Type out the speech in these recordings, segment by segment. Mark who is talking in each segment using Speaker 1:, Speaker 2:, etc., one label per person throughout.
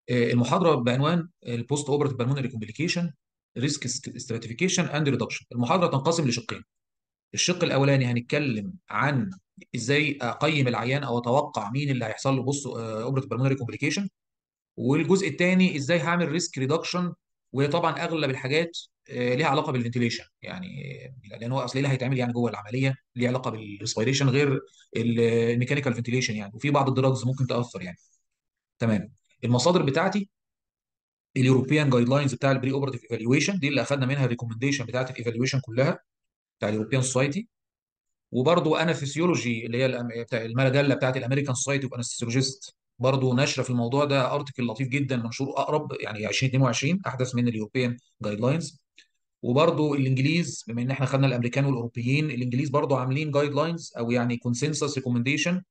Speaker 1: آه، المحاضره بعنوان البوست اوبرتيف بالمونري كومبليكيشن ريسك ستراتيفيكيشن اند ريدكشن المحاضره تنقسم لشقين الشق الاولاني هنتكلم عن ازاي اقيم العيان او اتوقع مين اللي هيحصل له بوست اوبرتيف بالمونري كومبليكيشن والجزء الثاني ازاي هعمل ريسك ريدكشن وطبعا اغلب الحاجات آه، ليها علاقه بالفنتيليشن يعني لان هو اصل ايه اللي هيتعمل يعني جوه العمليه ليها علاقه بالريسبيريشن غير الميكانيكال فنتيليشن يعني وفي بعض الدراجز ممكن تاثر يعني تمام المصادر بتاعتي اليوروبيان جايد لاينز بتاع البري اوبرتيف ايفالويشن دي اللي اخذنا منها الريكومنديشن بتاعت الايفالويشن كلها بتاع اليوروبيان سوسايتي وبرضه انا فيسيولوجي اللي هي الأم- بتاع المجله بتاعت الامريكان سوسايتي اوف انستيولوجيست برضه ناشره في الموضوع ده ارتكل لطيف جدا منشور اقرب يعني 2022 احدث من اليوروبيان جايد لاينز وبرضه الانجليز بما ان احنا خدنا الامريكان والاوروبيين الانجليز برضه عاملين جايد لاينز او يعني كونسنسس ريكومنديشن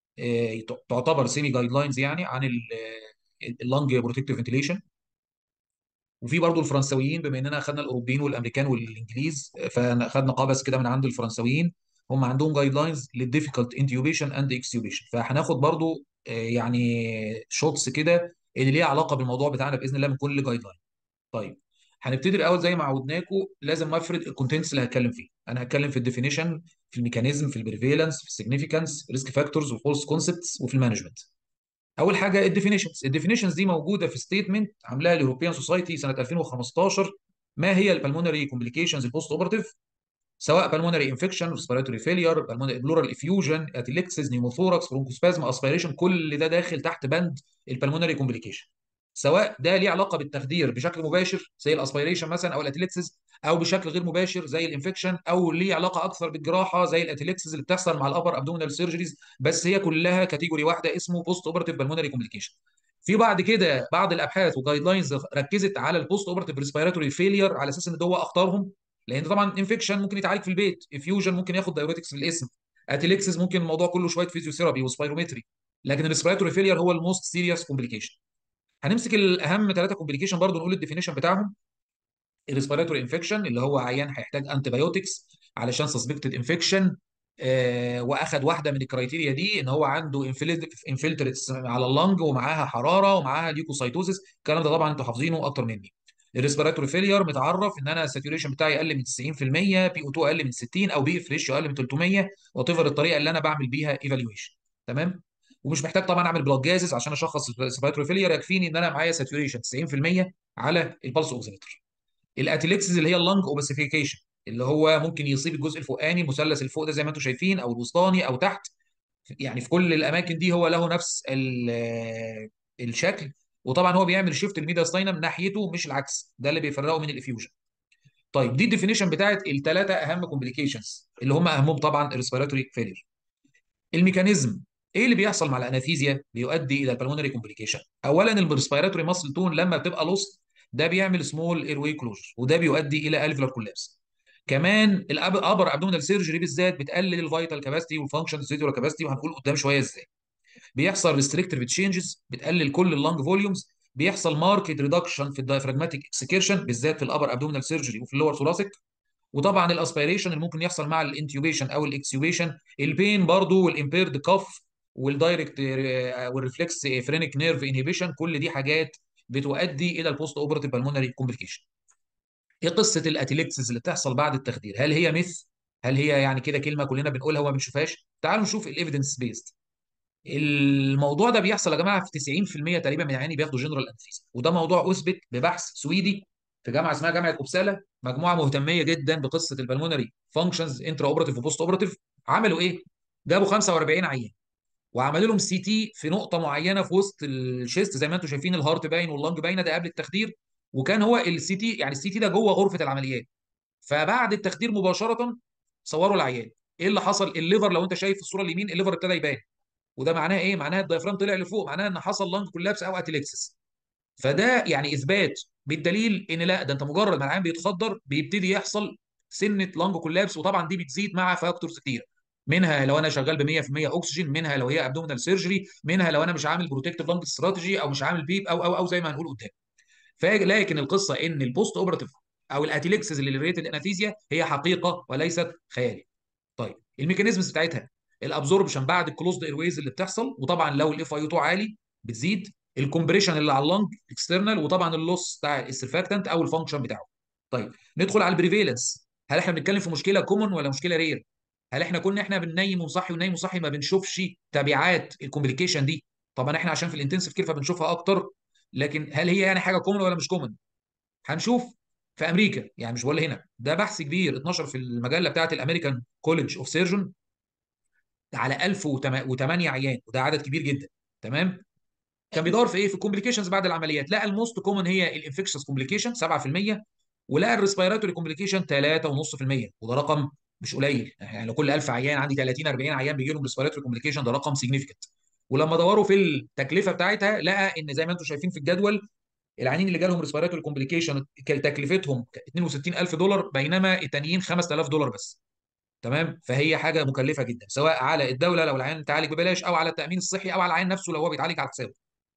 Speaker 1: تعتبر سيمي جايد لاينز يعني عن اللنج بروتكتيف فنتيليشن وفي برضه الفرنساويين بما اننا اخذنا الاوروبيين والامريكان والانجليز فاخذنا قابس كده من عند الفرنساويين هم عندهم جايد لاينز للديفيكالت انتيوبيشن اند اكستيوبيشن فهناخد برضه آه، يعني شوتس كده اللي ليها علاقه بالموضوع بتاعنا باذن الله من كل جايد لاين طيب هنبتدي الاول زي ما عودناكم لازم افرد الكونتنتس اللي هتكلم فيه انا هتكلم في الديفينيشن في الميكانيزم في البريفالنس في السيجنيفيكانس ريسك فاكتورز وفولس كونسبتس وفي المانجمنت اول حاجه الديفينيشنز الديفينيشنز دي موجوده في ستيتمنت عاملاها اليوروبيان سوسايتي سنه 2015 ما هي البلمونري كومبليكيشنز البوست اوبرتيف سواء بالمونري انفكشن ريسبيراتوري فيلير بلورال افيوجن اتليكسيس نيموثوركس برونكوسبازم اسبيريشن كل ده داخل تحت بند البلمونري كومبليكيشن سواء ده ليه علاقه بالتخدير بشكل مباشر زي الاسبيريشن مثلا او الاتليكسيس او بشكل غير مباشر زي الانفكشن او ليه علاقه اكثر بالجراحه زي الاتليكسيس اللي بتحصل مع الابر ابدومينال سيرجريز بس هي كلها كاتيجوري واحده اسمه بوست اوبرتيف بالمونري كومبليكيشن في بعد كده بعض الابحاث وجايد لاينز ركزت على البوست اوبرتيف ريسبيراتوري فيلير على اساس ان ده هو اخطرهم لان طبعا انفكشن ممكن يتعالج في البيت افيوجن ممكن ياخد دايوريتكس في الاسم اتليكسيس ممكن الموضوع كله شويه فيزيوثيرابي وسبايرومتري لكن الريسبيراتوري فيلير هو الموست سيريس كومبليكيشن هنمسك الاهم ثلاثه كومبليكيشن برضو نقول الديفينيشن بتاعهم الريسبيراتوري انفكشن اللي هو عيان هيحتاج انتي بايوتكس علشان سسبكتد انفكشن آه واخد واحده من الكرايتيريا دي ان هو عنده انفلتريتس على اللنج ومعاها حراره ومعاها ليوكوسايتوزس الكلام ده طبعا انتوا حافظينه اكتر مني الريسبيراتوري فيلير متعرف ان انا الساتوريشن بتاعي اقل من 90% بي او 2 اقل من 60 او بي اف ريشيو اقل من 300 وات الطريقه اللي انا بعمل بيها ايفالويشن تمام ومش محتاج طبعا اعمل بلاد جازز عشان اشخص الريسبيراتوري فيلير يكفيني ان انا معايا ساتوريشن 90% على البلس اوكسيمتر الاتليكسز اللي هي اللنج اوبسيفيكيشن اللي هو ممكن يصيب الجزء الفوقاني المثلث اللي فوق ده زي ما انتم شايفين او الوسطاني او تحت يعني في كل الاماكن دي هو له نفس الشكل وطبعا هو بيعمل شيفت الميدياستاينم ناحيته مش العكس ده اللي بيفرقه من الافيوجن طيب دي الديفينيشن بتاعت الثلاثه اهم كومبليكيشنز اللي هم اهمهم طبعا الريسبيراتوري فيلير الميكانيزم ايه اللي بيحصل مع الاناثيزيا بيؤدي الى البلمونري كومبليكيشن اولا الريسبيراتوري ماسل تون لما بتبقى لوست ده بيعمل سمول اير واي كلوجر وده بيؤدي الى الفلر كولابس كمان الابر ابدومينال سيرجري بالذات بتقلل الفيتال كاباسيتي والفانكشن سيتورال كاباسيتي وهنقول قدام شويه ازاي بيحصل ريستريكتيف تشينجز بتقلل كل اللنج فوليومز بيحصل ماركت ريدكشن في الدايفراجماتيك اكسكيرشن بالذات في الابر ابدومينال سيرجري وفي اللور ثوراسيك وطبعا الاسبيريشن اللي ممكن يحصل مع الانتيوبيشن او الاكسيوبيشن البين برضو والامبيرد كف والدايركت والريفلكس فرينك نيرف انهبيشن كل دي حاجات بتؤدي الى البوست اوبرتيف بالمونري كومبليكيشن ايه قصه الاتيليكسز اللي بتحصل بعد التخدير هل هي مث هل هي يعني كده كلمه كلنا بنقولها وما بنشوفهاش تعالوا نشوف الايفيدنس بيست الموضوع ده بيحصل يا جماعه في 90% تقريبا من العيانين بياخدوا جنرال انستيزيا وده موضوع اثبت ببحث سويدي في جامعه اسمها جامعه اوبسالا مجموعه مهتميه جدا بقصه البلمونري فانكشنز انترا اوبراتيف وبوست اوبراتيف عملوا ايه؟ جابوا 45 عيان وعملوا لهم سي تي في نقطه معينه في وسط الشيست زي ما انتم شايفين الهارت باين واللنج باينه ده قبل التخدير وكان هو السي تي يعني السي تي ده جوه غرفه العمليات فبعد التخدير مباشره صوروا العيان ايه اللي حصل الليفر لو انت شايف في الصوره اليمين الليفر ابتدى يبان وده معناه ايه معناه الدايفرام طلع لفوق معناه ان حصل لانج كولابس او اتليكسس فده يعني اثبات بالدليل ان لا ده انت مجرد ما العيان بيتخدر بيبتدي يحصل سنه لانج كولابس وطبعا دي بتزيد مع فاكتورز كتير منها لو انا شغال ب 100% اكسجين منها لو هي ابدومينال سيرجري منها لو انا مش عامل بروتكتيف لانج استراتيجي او مش عامل بيب او او او زي ما هنقول قدام فلكن القصه ان البوست اوبراتيف او الاتيليكسز اللي ريتد اناثيزيا هي حقيقه وليست خيالي طيب الميكانيزمز بتاعتها الابزوربشن بعد الكلوزد ايرويز اللي بتحصل وطبعا لو الاف اي 2 عالي بتزيد الكومبريشن اللي على اللنج اكسترنال وطبعا اللوس بتاع السرفاكتنت او الفانكشن بتاعه طيب ندخل على البريفالنس هل احنا بنتكلم في مشكله كومن ولا مشكله رير هل احنا كنا احنا بننيم ونصحي وننيم ونصحي ما بنشوفش تبعات الكومبليكيشن دي طبعا احنا عشان في الانتنسيف كير فبنشوفها اكتر لكن هل هي يعني حاجه كومن ولا مش كومن هنشوف في امريكا يعني مش بقول هنا ده بحث كبير اتنشر في المجله بتاعه الامريكان كولج اوف سيرجن على 1008 عيان وده عدد كبير جدا تمام كان بيدور في ايه في الكومبليكيشنز بعد العمليات لقى الموست كومن هي الانفكشنز كومبليكيشن 7% ولقى الريسبيراتوري كومبليكيشن 3.5% وده رقم مش قليل يعني لو كل 1000 عيان عندي 30 40 عيان بيجي لهم ريسبيراتوري كومبليكيشن ده رقم سيجنيفيكانت ولما دوروا في التكلفه بتاعتها لقى ان زي ما انتم شايفين في الجدول العيانين اللي جالهم ريسبيراتوري كومبليكيشن تكلفتهم 62000 دولار بينما التانيين 5000 دولار بس تمام فهي حاجه مكلفه جدا سواء على الدوله لو العيان بيتعالج ببلاش او على التامين الصحي او على العيان نفسه لو هو بيتعالج على حسابه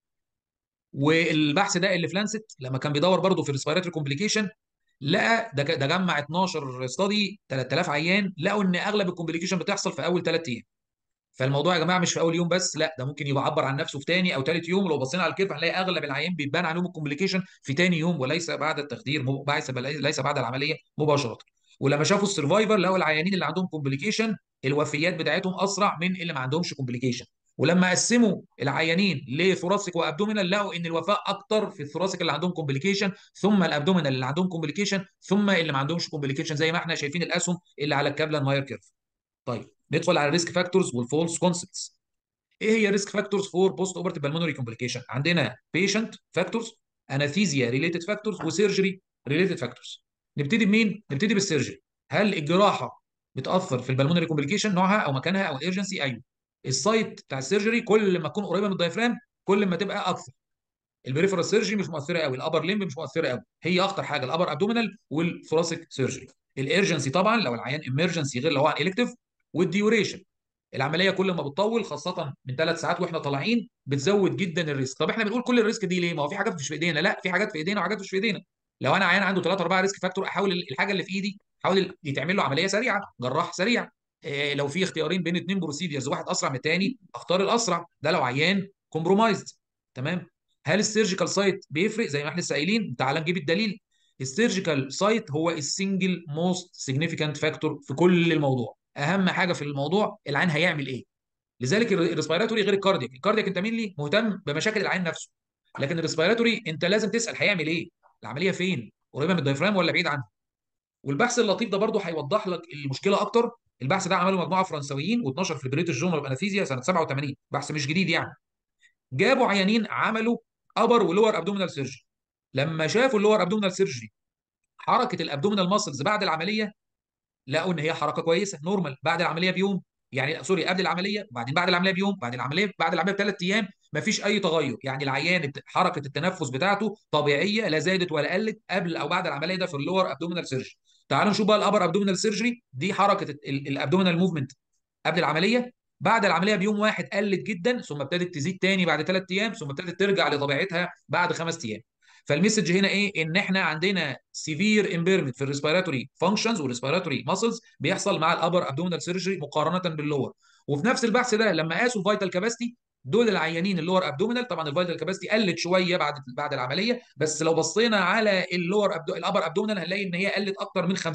Speaker 1: والبحث ده اللي في لانست لما كان بيدور برضه في الريسبيراتوري كومبليكيشن لقى ده ده جمع 12 استادي 3000 عيان لقوا ان اغلب الكومبليكيشن بتحصل في اول ثلاث ايام فالموضوع يا جماعه مش في اول يوم بس لا ده ممكن يعبر عن نفسه في ثاني او ثالث يوم لو بصينا على الكيرف هنلاقي اغلب العيان بيبان عليهم الكومبليكيشن في ثاني يوم وليس بعد التخدير ليس بعد العمليه مباشره ولما شافوا السرفايفر لقوا العيانين اللي عندهم كومبليكيشن الوفيات بتاعتهم اسرع من اللي ما عندهمش كومبليكيشن ولما قسموا العيانين لثوراسيك وابدومينال لقوا ان الوفاه اكتر في الثوراسيك اللي عندهم كومبليكيشن ثم الابدومينال اللي عندهم كومبليكيشن ثم اللي ما عندهمش كومبليكيشن زي ما احنا شايفين الاسهم اللي على الكابلان ماير كيرف طيب ندخل على الريسك فاكتورز والفولس كونسبتس ايه هي ريسك فاكتورز فور بوست اوبرتيف بالمونري كومبليكيشن عندنا بيشنت فاكتورز اناثيزيا ريليتد فاكتورز وسيرجري ريليتد فاكتورز نبتدي بمين نبتدي بالسيرجري هل الجراحه بتاثر في البلمونري كومبليكيشن نوعها او مكانها او الايرجنسي ايوه السايت بتاع السيرجري كل ما تكون قريبه من الدايفرام كل ما تبقى اكثر البريفرال سيرجري مش مؤثره قوي الابر ليمب مش مؤثره قوي هي اخطر حاجه الابر ابدومينال والثوراسيك سيرجري الايرجنسي طبعا لو العيان امرجنسي غير لو هو الكتيف والديوريشن العمليه كل ما بتطول خاصه من ثلاث ساعات واحنا طالعين بتزود جدا الريسك طب احنا بنقول كل الريسك دي ليه ما هو في حاجات مش في ايدينا لا في حاجات في ايدينا وحاجات مش في ايدينا لو انا عيان عنده ثلاثة أربعة ريسك فاكتور احاول الحاجه اللي في ايدي احاول يتعمل له عمليه سريعه جراح سريع إيه لو في اختيارين بين اثنين بروسيديرز واحد اسرع من الثاني اختار الاسرع ده لو عيان كومبرومايزد تمام هل السيرجيكال سايت بيفرق زي ما احنا لسه قايلين تعال نجيب الدليل السيرجيكال سايت هو السنجل موست سيجنيفيكانت فاكتور في كل الموضوع اهم حاجه في الموضوع العين هيعمل ايه لذلك الريسبيراتوري غير الكاردياك الكاردياك انت مين ليه مهتم بمشاكل العين نفسه لكن الريسبيراتوري انت لازم تسال هيعمل ايه العمليه فين قريبه من الدايفرام ولا بعيد عنها والبحث اللطيف ده برضه هيوضح لك المشكله اكتر البحث ده عمله مجموعه فرنسويين و12 في البريتش جورنال اوف انستيزيا سنه 87 بحث مش جديد يعني جابوا عيانين عملوا ابر ولور ابدومينال سيرجري لما شافوا اللور ابدومينال سيرجري حركه الابدومينال ماسلز بعد العمليه لقوا ان هي حركه كويسه نورمال بعد العمليه بيوم يعني سوري قبل العمليه وبعدين بعد العمليه بيوم بعد العمليه بعد العمليه بثلاث ايام ما فيش اي تغير يعني العيان حركه التنفس بتاعته طبيعيه لا زادت ولا قلت قبل او بعد العمليه ده في اللور ابدومينال سيرجري تعالوا نشوف بقى الابر ابدومينال سيرجري دي حركه الابدومينال موفمنت قبل العمليه بعد العمليه بيوم واحد قلت جدا ثم ابتدت تزيد تاني بعد ثلاث ايام ثم ابتدت ترجع لطبيعتها بعد خمس ايام فالمسج هنا ايه ان احنا عندنا سيفير امبيرمنت في الريسبيراتوري فانكشنز والريسبيراتوري ماسلز بيحصل مع الابر ابدومينال سيرجري مقارنه باللور وفي نفس البحث ده لما قاسوا الفيتال كاباسيتي دول العيانين اللور ابدومينال طبعا الفيتال كاباسيتي قلت شويه بعد بعد العمليه بس لو بصينا على اللور أبدو... الابر ابدومينال هنلاقي ان هي قلت اكتر من 50%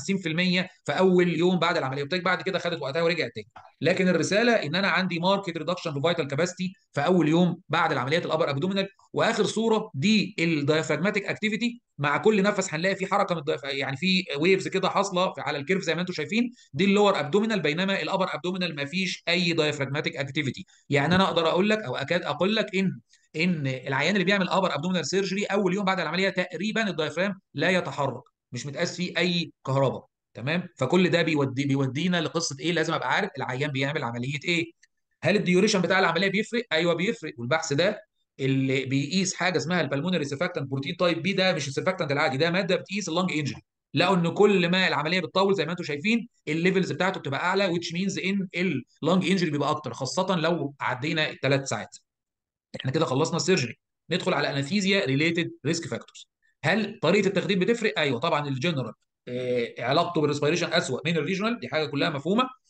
Speaker 1: في اول يوم بعد العمليه وبتاعك بعد كده خدت وقتها ورجعت تاني لكن الرساله ان انا عندي ماركت ريدكشن في فيتال كاباسيتي في اول يوم بعد العمليات الابر ابدومينال واخر صوره دي الدايفراجماتيك اكتيفيتي مع كل نفس هنلاقي في حركه من الديف... يعني في ويفز كده حاصله على الكيرف زي ما انتم شايفين دي اللور ابدومينال بينما الابر ابدومينال ما فيش اي دايفراجماتيك اكتيفيتي يعني انا اقدر اقول لك او اكاد اقول لك ان ان العيان اللي بيعمل ابر ابدومينال سيرجري اول يوم بعد العمليه تقريبا الدايفرام لا يتحرك مش متقاس فيه اي كهرباء تمام فكل ده بيودي بيودينا لقصه ايه لازم ابقى عارف العيان بيعمل عمليه ايه هل الديوريشن بتاع العمليه بيفرق ايوه بيفرق والبحث ده اللي بيقيس حاجه اسمها البلمونري سيرفاكتنت بروتين تايب بي ده مش السيرفاكتنت العادي ده ماده بتقيس اللنج انجري لقوا ان كل ما العمليه بتطول زي ما انتم شايفين الليفلز بتاعته بتبقى اعلى which means ان اللنج انجري بيبقى اكتر خاصه لو عدينا الثلاث ساعات احنا كده خلصنا السيرجري ندخل على انستيزيا ريليتد ريسك فاكتورز هل طريقه التخدير بتفرق ايوه طبعا الجنرال آه علاقته بالريسبيريشن اسوء من الريجونال دي حاجه كلها مفهومه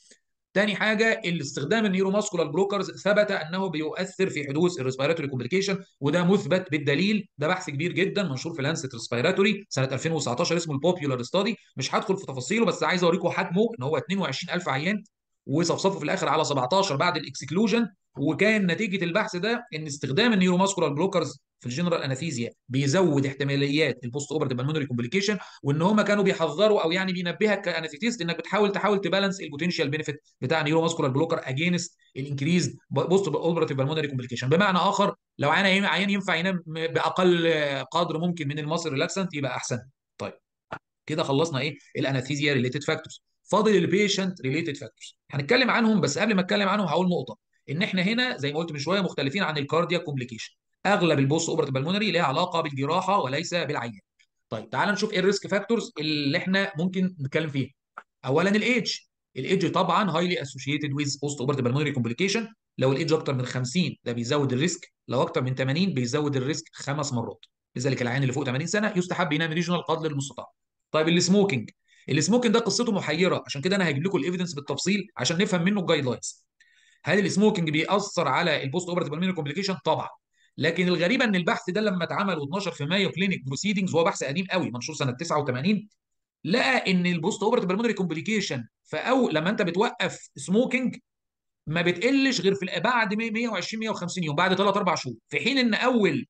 Speaker 1: تاني حاجه الاستخدام النيوروماسكولار بلوكرز ثبت انه بيؤثر في حدوث الريسبيراتوري كومبليكيشن وده مثبت بالدليل ده بحث كبير جدا منشور في لانست ريسبيراتوري سنه 2019 اسمه البوبيولار ستادي مش هدخل في تفاصيله بس عايز اوريكم حجمه ان هو 22000 عيان وصفصفوا في الاخر على 17 بعد الاكسكلوجن وكان نتيجه البحث ده ان استخدام النيوروماسكولار بلوكرز في الجنرال اناثيزيا بيزود احتماليات البوست اوبرتيف بالمونري كومبليكيشن وان هم كانوا بيحذروا او يعني بينبهك كانستيست انك بتحاول تحاول تبالانس البوتنشال بنفيت بتاع نيورو ماسكولار بلوكر اجينست الانكريز بوست اوبرتيف بالمونري كومبليكيشن بمعنى اخر لو عيان عيان ينفع ينام باقل قدر ممكن من المصل ريلاكسنت يبقى احسن طيب كده خلصنا ايه الاناثيزيا ريليتد فاكتورز فاضل البيشنت ريليتد فاكتورز هنتكلم عنهم بس قبل ما اتكلم عنهم هقول نقطه ان احنا هنا زي ما قلت من شويه مختلفين عن الكاردياك كومبليكيشن اغلب البوست اوبرتيف بالمونري ليها علاقه بالجراحه وليس بالعيان طيب تعال نشوف ايه الريسك فاكتورز اللي احنا ممكن نتكلم فيها اولا الايدج الايدج طبعا هايلي اسوشيتد ويز بوست اوبرتيف بالمونري كومبليكيشن لو الايدج اكتر من 50 ده بيزود الريسك لو اكتر من 80 بيزود الريسك خمس مرات لذلك العيان اللي فوق 80 سنه يستحب ينام ريجونال قدر المستطاع طيب السموكينج السموكينج ده قصته محيره عشان كده انا هجيب لكم الايفيدنس بالتفصيل عشان نفهم منه الجايد لاينز هل السموكينج بيأثر على البوست اوبرتيف بالمونري كومبليكيشن طبعا لكن الغريبه ان البحث ده لما اتعمل و12 في مايو كلينيك بروسيدنجز هو بحث قديم قوي منشور سنه 89 لقى ان البوست اوبرتيف بالمونري كومبليكيشن فاول لما انت بتوقف سموكينج ما بتقلش غير في بعد 120 150 يوم بعد 3 4 شهور في حين ان اول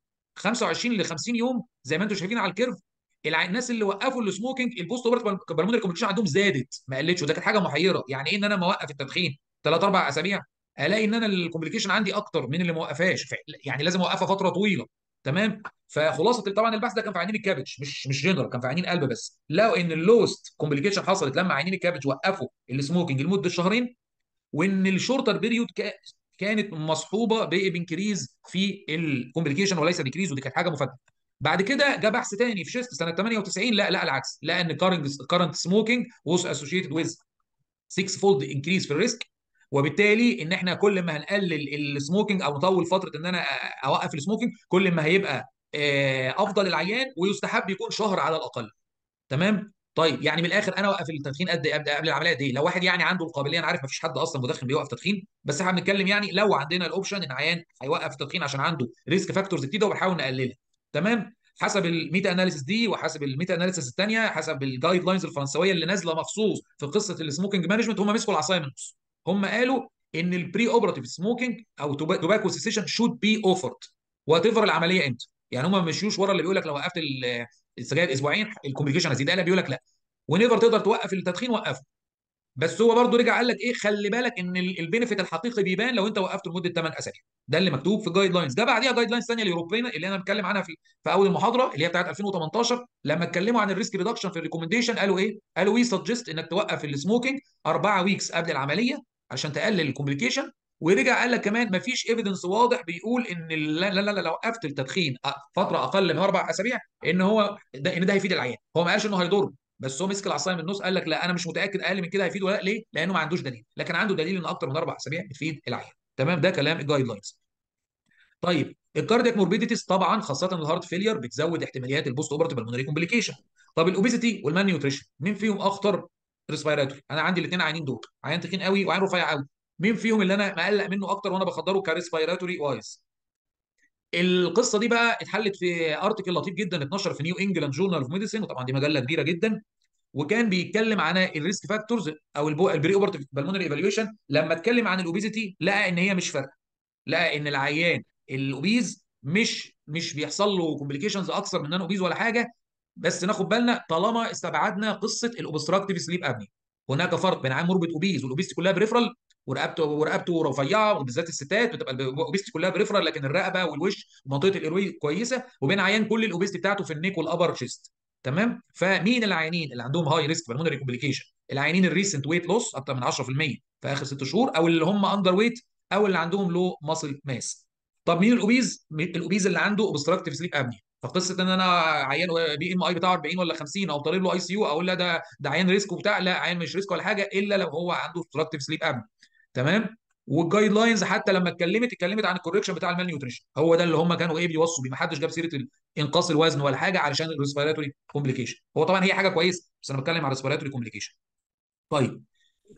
Speaker 1: 25 ل 50 يوم زي ما انتم شايفين على الكيرف الناس اللي وقفوا السموكينج البوست اوبرتيف بالمونري كومبليكيشن عندهم زادت ما قلتش وده كانت حاجه محيره يعني ايه ان انا موقف التدخين 3 4 اسابيع الاقي ان انا الكومبليكيشن عندي اكتر من اللي ما وقفهاش يعني لازم اوقفها فتره طويله تمام فخلاصه طبعا البحث ده كان في عينين الكابج مش مش جنرال كان في عينين قلب بس لقوا ان اللوست كومبليكيشن حصلت لما عينين الكابج وقفوا السموكينج لمده شهرين وان الشورتر بيريود كانت مصحوبه بانكريز في الكومبليكيشن وليس ديكريز ودي كانت حاجه مفاجاه بعد كده جاء بحث تاني في شيست سنه 98 لا لا العكس لقى ان كارنت سموكينج was associated with 6 فولد انكريز في الريسك وبالتالي ان احنا كل ما هنقلل السموكينج او نطول فتره ان انا اوقف السموكينج كل ما هيبقى افضل العيان ويستحب يكون شهر على الاقل تمام طيب يعني من الاخر انا اوقف التدخين قد قبل قبل العمليه قد ايه لو واحد يعني عنده القابليه انا عارف ما فيش حد اصلا مدخن بيوقف تدخين بس احنا بنتكلم يعني لو عندنا الاوبشن ان عيان هيوقف التدخين عشان عنده ريسك فاكتورز جديده وبنحاول نقللها تمام حسب الميتا اناليسيس دي وحسب الميتا اناليسيس الثانيه حسب الجايد لاينز الفرنسويه اللي نازله مخصوص في قصه السموكينج مانجمنت هم مسكوا العصايه من النص هم قالوا ان البري اوبراتيف سموكينج او توباكو سيسيشن شود بي اوفرد وات ايفر العمليه امتى يعني هم ما مشيوش ورا اللي بيقول لك لو وقفت السجاير اسبوعين الكومبليكيشن هتزيد لا بيقول لك لا ونيفر تقدر توقف التدخين وقفه بس هو برضه رجع قال لك ايه خلي بالك ان البينفيت الحقيقي بيبان لو انت وقفته لمده 8 اسابيع ده اللي مكتوب في الجايد لاينز ده بعديها جايد لاينز ثانيه الاوروبيه اللي انا بتكلم عنها في في اول المحاضره اللي هي بتاعت 2018 لما اتكلموا عن الريسك ريدكشن في الريكومنديشن قالوا ايه قالوا وي سجست انك توقف السموكينج اربعه ويكس قبل العمليه عشان تقلل الكومبليكيشن ورجع قال لك كمان ما فيش ايفيدنس واضح بيقول ان لا لا لا لو وقفت التدخين فتره اقل من اربع اسابيع ان هو ده ان ده هيفيد العيان هو ما قالش انه هيضر بس هو مسك العصايه من النص قال لك لا انا مش متاكد اقل من كده هيفيد ولا لا ليه؟ لانه ما عندوش دليل لكن عنده دليل ان اكتر من اربع اسابيع بتفيد العيان تمام ده كلام الجايد لاينز طيب الكاردياك موربيديتيز طبعا خاصه الهارت فيلير بتزود احتماليات البوست اوبرتيف بالمونري كومبليكيشن طب الاوبيزيتي والمان نيوتريشن مين فيهم اخطر ريسبيراتوري انا عندي الاثنين عيانين دول عيان تخين قوي وعيان رفيع قوي مين فيهم اللي انا مقلق منه اكتر وانا بخدره كريسبيراتوري وايز القصه دي بقى اتحلت في ارتكل لطيف جدا اتنشر في نيو انجلاند جورنال اوف ميديسين وطبعا دي مجله كبيره جدا وكان بيتكلم عن الريسك فاكتورز او البري اوبرتيف بالمونري ايفالويشن لما اتكلم عن الاوبيزيتي لقى ان هي مش فارقه لقى ان العيان الاوبيز مش مش بيحصل له كومبليكيشنز اكثر من ان اوبيز ولا حاجه بس ناخد بالنا طالما استبعدنا قصه الاوبستراكتيف سليب ابني هناك فرق بين عيان مربط اوبيز والاوبيستي كلها بريفرال ورقبته ورقبته رفيعه وبالذات الستات بتبقى الاوبيستي كلها بريفرال لكن الرقبه والوش ومنطقه الايروي كويسه وبين عيان كل الاوبيستي بتاعته في النيك والابر شيست تمام فمين العيانين اللي عندهم هاي ريسك بالمونري كومبليكيشن العيانين الريسنت ويت لوس اكتر من 10% في اخر ست شهور او اللي هم اندر ويت او اللي عندهم لو ماسل ماس طب مين الاوبيز الاوبيز اللي عنده اوبستراكتيف سليب ابني فقصه ان انا عيان بي ام اي بتاعه 40 ولا 50 او طالب له اي سي يو اقول لا ده ده عيان ريسك وبتاع لا عيان مش ريسك ولا حاجه الا لو هو عنده اوبستراكتيف سليب ابني تمام والجايد لاينز حتى لما اتكلمت اتكلمت عن الكوركشن بتاع المال نيوتريشن هو ده اللي هم كانوا ايه بيوصوا بيه ما حدش جاب سيره انقاص الوزن ولا حاجه علشان الريسبيراتوري كومبليكيشن هو طبعا هي حاجه كويسه بس انا بتكلم على الريسبيراتوري كومبليكيشن طيب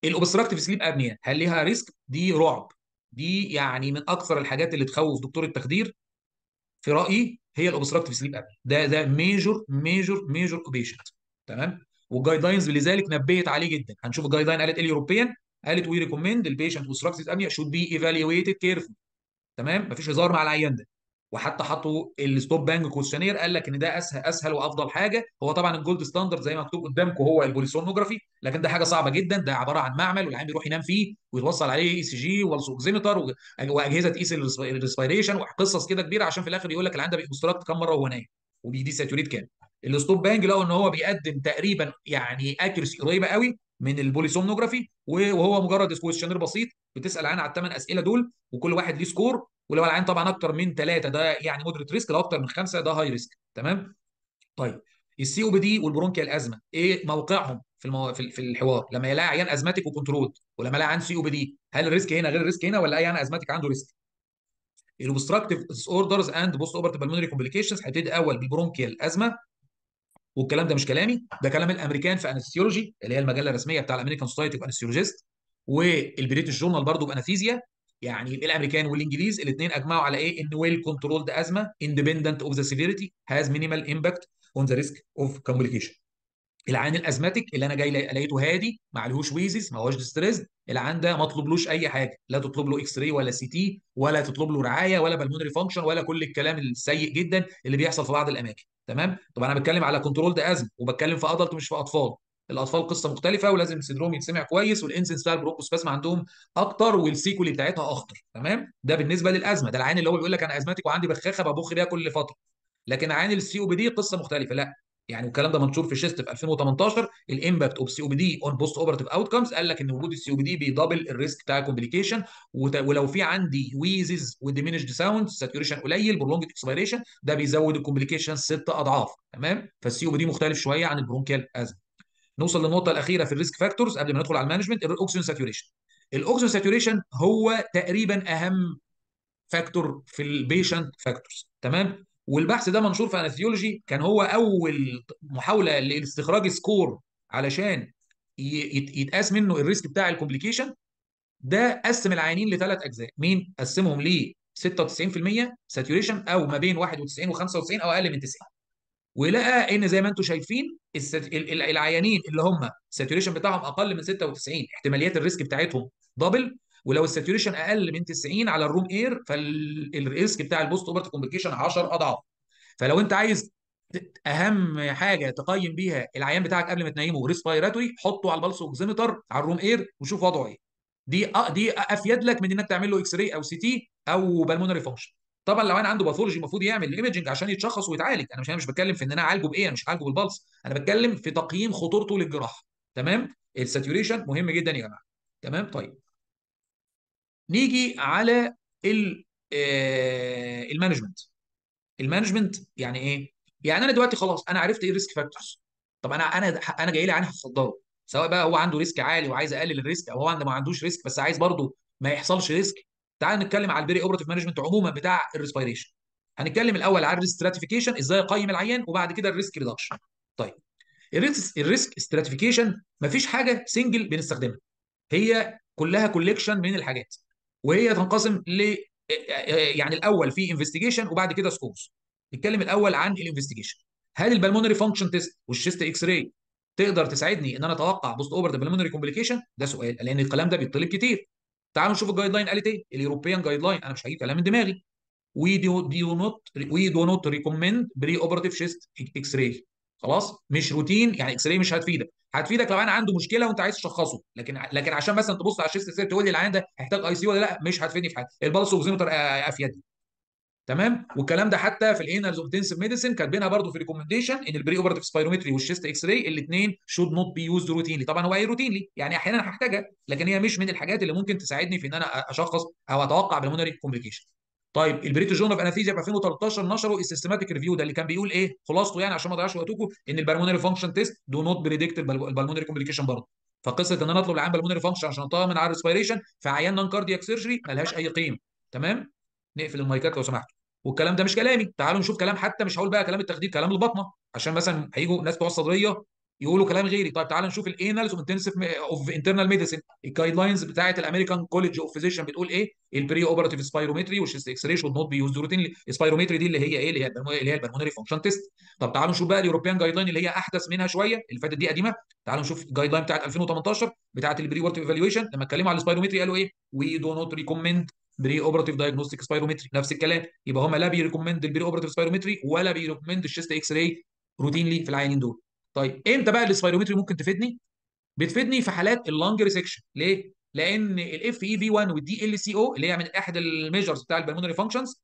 Speaker 1: الاوبستراكتيف سليب ابنيا هل ليها ريسك دي رعب دي يعني من اكثر الحاجات اللي تخوف دكتور التخدير في رايي هي الاوبستراكتيف سليب ابنيا ده ده ميجور ميجور ميجور اوبيشنت تمام والجايد لاينز لذلك نبهت عليه جدا هنشوف الجايد لاين قالت ايه اليوروبيان قالت وي ريكومند البيشنت اوبستراكتيف ابنيا شود بي ايفالويتد كيرفول تمام مفيش هزار مع العيان ده وحتى حطوا الستوب بانج كويشنير قال لك ان ده اسهل اسهل وافضل حاجه هو طبعا الجولد ستاندرد زي ما مكتوب قدامكم هو البوليسونوجرافي لكن ده حاجه صعبه جدا ده عباره عن معمل والعيان بيروح ينام فيه ويتوصل عليه اي سي جي والسوكسيمتر واجهزه تقيس الريسبيريشن وقصص كده كبيره عشان في الاخر يقول لك العيان ده بيكونستراكت كام مره وهو نايم وبيدي ساتوريت كام الستوب بانج لقوا ان هو بيقدم تقريبا يعني اكيرسي قريبه قوي من البوليسومنوجرافي وهو مجرد كويشنير بسيط بتسال عن على الثمان اسئله دول وكل واحد ليه سكور ولو العين طبعا اكتر من ثلاثه ده يعني مودريت ريسك لو اكتر من خمسه ده هاي ريسك تمام طيب السي او بي دي والبرونكيال ازمه ايه موقعهم في المو... في الحوار لما يلاقي عيان ازماتيك وكنترول ولما يلاقي عيان سي او بي دي هل الريسك هنا غير الريسك هنا ولا اي عيان ازماتيك عنده ريسك الاوبستراكتيف ديس اوردرز اند بوست اوبرتيف بالمونري كومبليكيشنز هيبتدي اول بالبرونكيال ازمه والكلام ده مش كلامي ده كلام الامريكان في انستيولوجي اللي هي المجله الرسميه بتاع الامريكان سوسايتي اوف انستيولوجيست والبريتش جورنال برضه بانستيزيا يعني الامريكان والانجليز الاثنين اجمعوا على ايه ان ويل كنترولد ازمه اندبندنت اوف ذا سيفيريتي هاز مينيمال امباكت اون ذا ريسك اوف كومبليكيشن العين الازماتيك اللي انا جاي لقيته هادي ما عليهوش ويزز ما هوش ديستريس العين ده ما تطلبلوش اي حاجه لا تطلب له اكس راي ولا سي تي ولا تطلب له رعايه ولا بالمونري فانكشن ولا كل الكلام السيء جدا اللي بيحصل في بعض الاماكن تمام طبعا انا بتكلم على كنترول ده ازمه وبتكلم في ادلت مش في اطفال الاطفال قصه مختلفه ولازم السندروم يتسمع كويس والانسنس بتاع البروكوسباسم عندهم اكتر والسيكولي بتاعتها اخطر تمام ده بالنسبه للازمه ده العين اللي هو بيقول لك انا ازماتيك وعندي بخاخه ببخ بيها كل فتره لكن عين السي او بي دي قصه مختلفه لا يعني الكلام ده منشور في شيست في 2018 الامباكت اوف سي او بي دي اون بوست اوبرتيف اوتكمز قال لك ان وجود السي او بي دي بيدبل الريسك بتاع الكومبليكيشن ولو في عندي ويزز وديمينشد ساوند ساتوريشن قليل برولونج اكسبيريشن ده بيزود الكومبليكيشن ست اضعاف تمام فالسي او بي دي مختلف شويه عن البرونكيال ازم نوصل للنقطه الاخيره في الريسك فاكتورز قبل ما ندخل على المانجمنت الاكسجين ساتوريشن الاكسجين ساتوريشن هو تقريبا اهم فاكتور في البيشنت فاكتورز تمام والبحث ده منشور في انستيولوجي كان هو اول محاوله لاستخراج سكور علشان يتقاس منه الريسك بتاع الكومبليكيشن ده قسم العيانين لثلاث اجزاء مين قسمهم ل 96% ساتوريشن او ما بين 91 و95 او اقل من 90 ولقى ان زي ما انتم شايفين العيانين اللي هم الساتوريشن بتاعهم اقل من 96 احتماليات الريسك بتاعتهم دبل ولو الساتوريشن اقل من 90 على الروم اير فالريسك بتاع البوست اوبرت كومبليكيشن 10 اضعاف فلو انت عايز اهم حاجه تقيم بيها العيان بتاعك قبل ما تنيمه ريسبيراتوري حطه على البلس اوكسيمتر على الروم اير وشوف وضعه ايه دي دي افيد لك من انك تعمل له اكس راي او سي تي او بالمونري فانكشن طبعا لو انا عنده باثولوجي المفروض يعمل ايمجنج عشان يتشخص ويتعالج انا مش انا مش بتكلم في ان انا اعالجه بايه انا مش هعالجه بالبلس انا بتكلم في تقييم خطورته للجراحه تمام الساتوريشن مهم جدا يا جماعه تمام طيب نيجي على المانجمنت المانجمنت يعني ايه يعني انا دلوقتي خلاص انا عرفت ايه الريسك فاكتورز طب انا انا انا جاي لي عين هصدره سواء بقى هو عنده ريسك عالي وعايز اقلل الريسك او هو عنده ما عندوش ريسك بس عايز برضه ما يحصلش ريسك تعال نتكلم على البيري اوبرتيف مانجمنت عموما بتاع الريسبيريشن هنتكلم الاول على الريسك ستراتيفيكيشن ازاي اقيم العيان وبعد كده الريسك ريدكشن طيب الريسك الريسك ستراتيفيكيشن مفيش حاجه سنجل بنستخدمها هي كلها كوليكشن من الحاجات وهي تنقسم ل يعني الاول في انفستيجيشن وبعد كده سكورز نتكلم الاول عن الانفستيجيشن هل البلمونري فانكشن تيست والشيست اكس راي تقدر تساعدني ان انا اتوقع بوست اوفر بالمونري كومبليكيشن ده سؤال لان الكلام ده بيطلب كتير تعالوا نشوف الجايد لاين قالت ايه الاوروبيان جايد لاين انا مش هجيب كلام من دماغي وي دو دو نوت وي دو نوت ريكومند بري اوبرتيف شيست اكس راي خلاص مش روتين يعني اكس راي مش هتفيدك هتفيدك لو انا عنده مشكله وانت عايز تشخصه لكن لكن عشان مثلا تبص على الشيست سير تقول لي العيان ده هيحتاج اي سي ولا لا مش هتفيدني في حاجه البلس اوكسيمتر افيد تمام والكلام ده حتى في الانالز اوف انتنسيف ميديسن كاتبينها برضه في ريكومنديشن ان البري اوبرتيف سبايرومتري والشيست اكس راي الاثنين شود نوت بي يوزد روتينلي طبعا هو اي روتينلي يعني احيانا هحتاجها لكن هي مش من الحاجات اللي ممكن تساعدني في ان انا اشخص او اتوقع بالمونري كومبليكيشن طيب البريتش جورنال اوف انستيزيا في 2013 نشروا السيستماتيك ريفيو ده اللي كان بيقول ايه خلاصته يعني عشان ما اضيعش وقتكم ان البلمونري فانكشن تيست دو نوت بريدكت البلمونري كومبليكيشن برضه فقصه ان انا اطلب العيان بالمونري فانكشن عشان اطمن على الريسبيريشن في عيان نون كاردياك سيرجري ملهاش اي قيمه تمام نقفل المايكات لو سمحتوا والكلام ده مش كلامي تعالوا نشوف كلام حتى مش هقول بقى كلام التخدير كلام البطنه عشان مثلا هيجوا ناس بتوع الصدريه يقولوا كلام غيري طيب تعال نشوف الانالز اوف انتنسيف اوف انترنال ميديسن الجايد لاينز بتاعه الامريكان كولج اوف فيزيشن بتقول ايه البري اوبراتيف سبايرومتري والشيست اكس راي شود نوت بي يوزد روتين السبايرومتري دي اللي هي ايه اللي هي اللي هي البلمونري فانكشن تيست طب تعالوا نشوف بقى الاوروبيان جايد لاين اللي هي احدث منها شويه اللي فاتت دي قديمه تعالوا نشوف الجايد لاين بتاعه 2018 بتاعه البري اوبراتيف ايفالويشن لما اتكلموا على السبايرومتري قالوا ايه وي دو نوت ريكومند بري اوبراتيف دايجنوستيك سبايرومتري نفس الكلام يبقى هم لا بيريكومند البري اوبراتيف سبايرومتري ولا بيريكومند الشيست اكس راي روتينلي في العيانين دول طيب امتى بقى السبايرومتري ممكن تفيدني بتفيدني في حالات اللانج ريسكشن ليه لان الاف اي في 1 والدي ال سي او اللي هي من احد الميجرز بتاع البلمونري فانكشنز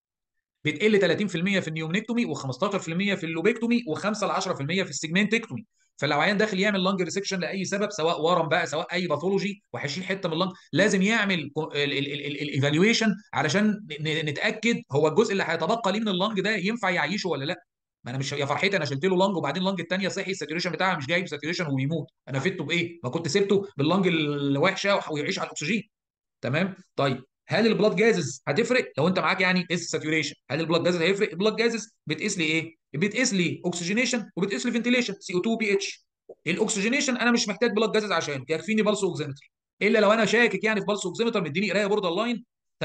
Speaker 1: بتقل 30% في النيومنكتومي و15% في اللوبكتومي و5 ل 10% في السيجمنتكتومي فلو عيان داخل يعمل لانج ريسكشن لاي سبب سواء ورم بقى سواء اي باثولوجي وهيشيل حته من اللانج لازم يعمل الايفالويشن علشان نتاكد هو الجزء اللي هيتبقى ليه من اللانج ده ينفع يعيشه ولا لا ما انا مش يا فرحتي انا شلت له لانج وبعدين اللانج الثانيه صحي الساتوريشن بتاعها مش جايب ساتوريشن وبيموت انا فدته بايه؟ ما كنت سبته باللانج الوحشه ويعيش على الاكسجين تمام؟ طيب هل البلاد جازز هتفرق لو انت معاك يعني اس ساتوريشن هل البلاد جازز هيفرق؟ البلاد جازز بتقيس لي ايه؟ بتقيس لي اوكسجينيشن وبتقيس لي فنتيليشن سي او 2 بي اتش الاكسجينيشن انا مش محتاج بلاد جازز عشان يكفيني بالس اوكسيمتر الا لو انا شاكك يعني في بالس اوكسيمتر مديني قرايه بوردر لاين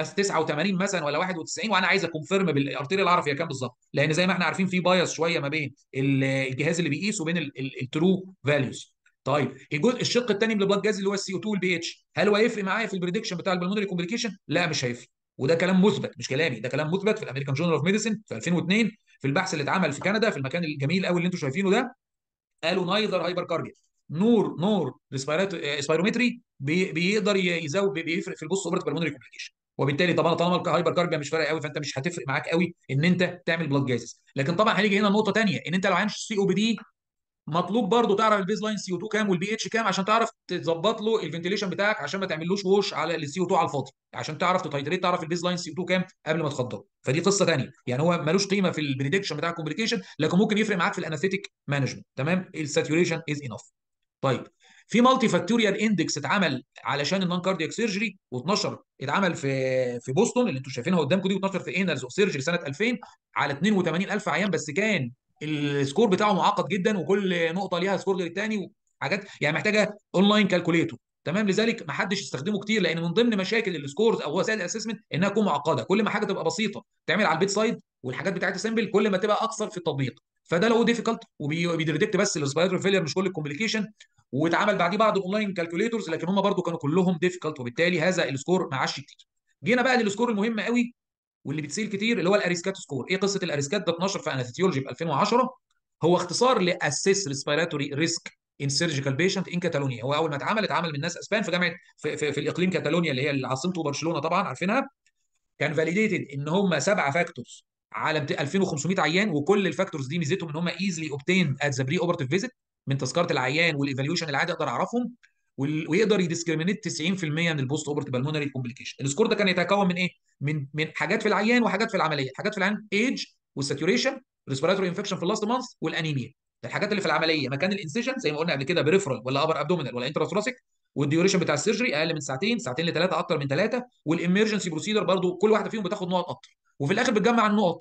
Speaker 1: 89 مثلا ولا 91 وانا عايز اكونفيرم بالارتيريال اعرف هي كام بالظبط لان زي ما احنا عارفين في بايس شويه ما بين الجهاز اللي بيقيس وبين الترو فاليوز طيب الجزء الشق الثاني من البلاد جاز اللي هو السي او 2 والبي اتش هل هو هيفرق معايا في البريدكشن بتاع البلمونري كومبليكيشن لا مش هيفرق وده كلام مثبت مش كلامي ده كلام مثبت في الامريكان جورنال اوف ميديسن في 2002 في البحث اللي اتعمل في كندا في المكان الجميل قوي اللي انتم شايفينه ده قالوا نايذر هايبر كارديا نور نور سبايرومتري بيقدر يزود بيفرق في البوست اوبرت بالمونري كومبليكيشن وبالتالي طبعا طالما الهايبر كاربيا مش فارق قوي فانت مش هتفرق معاك قوي ان انت تعمل بلاد جازز لكن طبعا هنيجي هنا نقطه ثانيه ان انت لو عندك سي او بي دي مطلوب برضو تعرف البيز لاين سي او 2 كام والبي اتش كام عشان تعرف تظبط له الفنتيليشن بتاعك عشان ما تعملوش ووش على السي او 2 على الفاضي عشان تعرف تتايتريت تعرف البيز لاين سي او 2 كام قبل ما تخدره فدي قصه ثانيه يعني هو ملوش قيمه في البريدكشن بتاع الكومبليكيشن لكن ممكن يفرق معاك في الانستيك مانجمنت تمام الساتوريشن از انف طيب في مالتي فاكتوريال اندكس اتعمل علشان النون كاردياك سيرجري و12 اتعمل في في بوسطن اللي انتم شايفينها قدامكم دي و12 في انرز اوف سيرجري سنه 2000 على 82000 عيان بس كان السكور بتاعه معقد جدا وكل نقطه ليها سكور غير الثاني وحاجات يعني محتاجه اونلاين كالكوليتور تمام لذلك ما حدش يستخدمه كتير لان من ضمن مشاكل السكورز او وسائل الاسسمنت انها تكون معقده كل ما حاجه تبقى بسيطه تعمل على البيت سايد والحاجات بتاعت سامبل كل ما تبقى اكثر في التطبيق فده لو ديفيكالت وبيديتكت بس الريسبيراتوري فيلير مش كل الكومبليكيشن واتعمل بعديه بعض الاونلاين كالكوليتورز لكن هم برضو كانوا كلهم ديفيكالت وبالتالي هذا السكور ما عادش كتير جينا بقى للسكور المهم قوي واللي بتسيل كتير اللي هو الاريسكات سكور ايه قصه الاريسكات ده 12 في انستيولوجي في 2010 هو اختصار لاسيس ريسبيراتوري ريسك ان سيرجيكال بيشنت ان كاتالونيا هو اول ما اتعمل اتعمل من ناس اسبان في جامعه في, في, في الاقليم كاتالونيا اللي هي عاصمته برشلونه طبعا عارفينها كان فاليديتد ان هم سبعه فاكتورز على 2500 عيان وكل الفاكتورز دي ميزتهم ان هم ايزلي اوبتين ات ذا بري اوبرتيف فيزيت من تذكره العيان والايفالويشن العادي اقدر اعرفهم ويقدر يديسكريمينيت 90% من البوست اوبرتيف بالمونري كومبليكيشن السكور ده كان يتكون من ايه من من حاجات في العيان وحاجات في العمليه حاجات في العيان ايج والساتوريشن ريسبيراتوري انفكشن في اللاست مانث والانيميا الحاجات اللي في العمليه مكان الانسيشن زي ما قلنا قبل كده بريفرال ولا ابر ابدومينال ولا انتراثوراسيك والديوريشن بتاع السيرجري اقل من ساعتين ساعتين لثلاثه اكتر من ثلاثه والامرجنسي بروسيدر برضو كل واحده فيهم بتاخد نقط اكتر وفي الاخر بتجمع النقط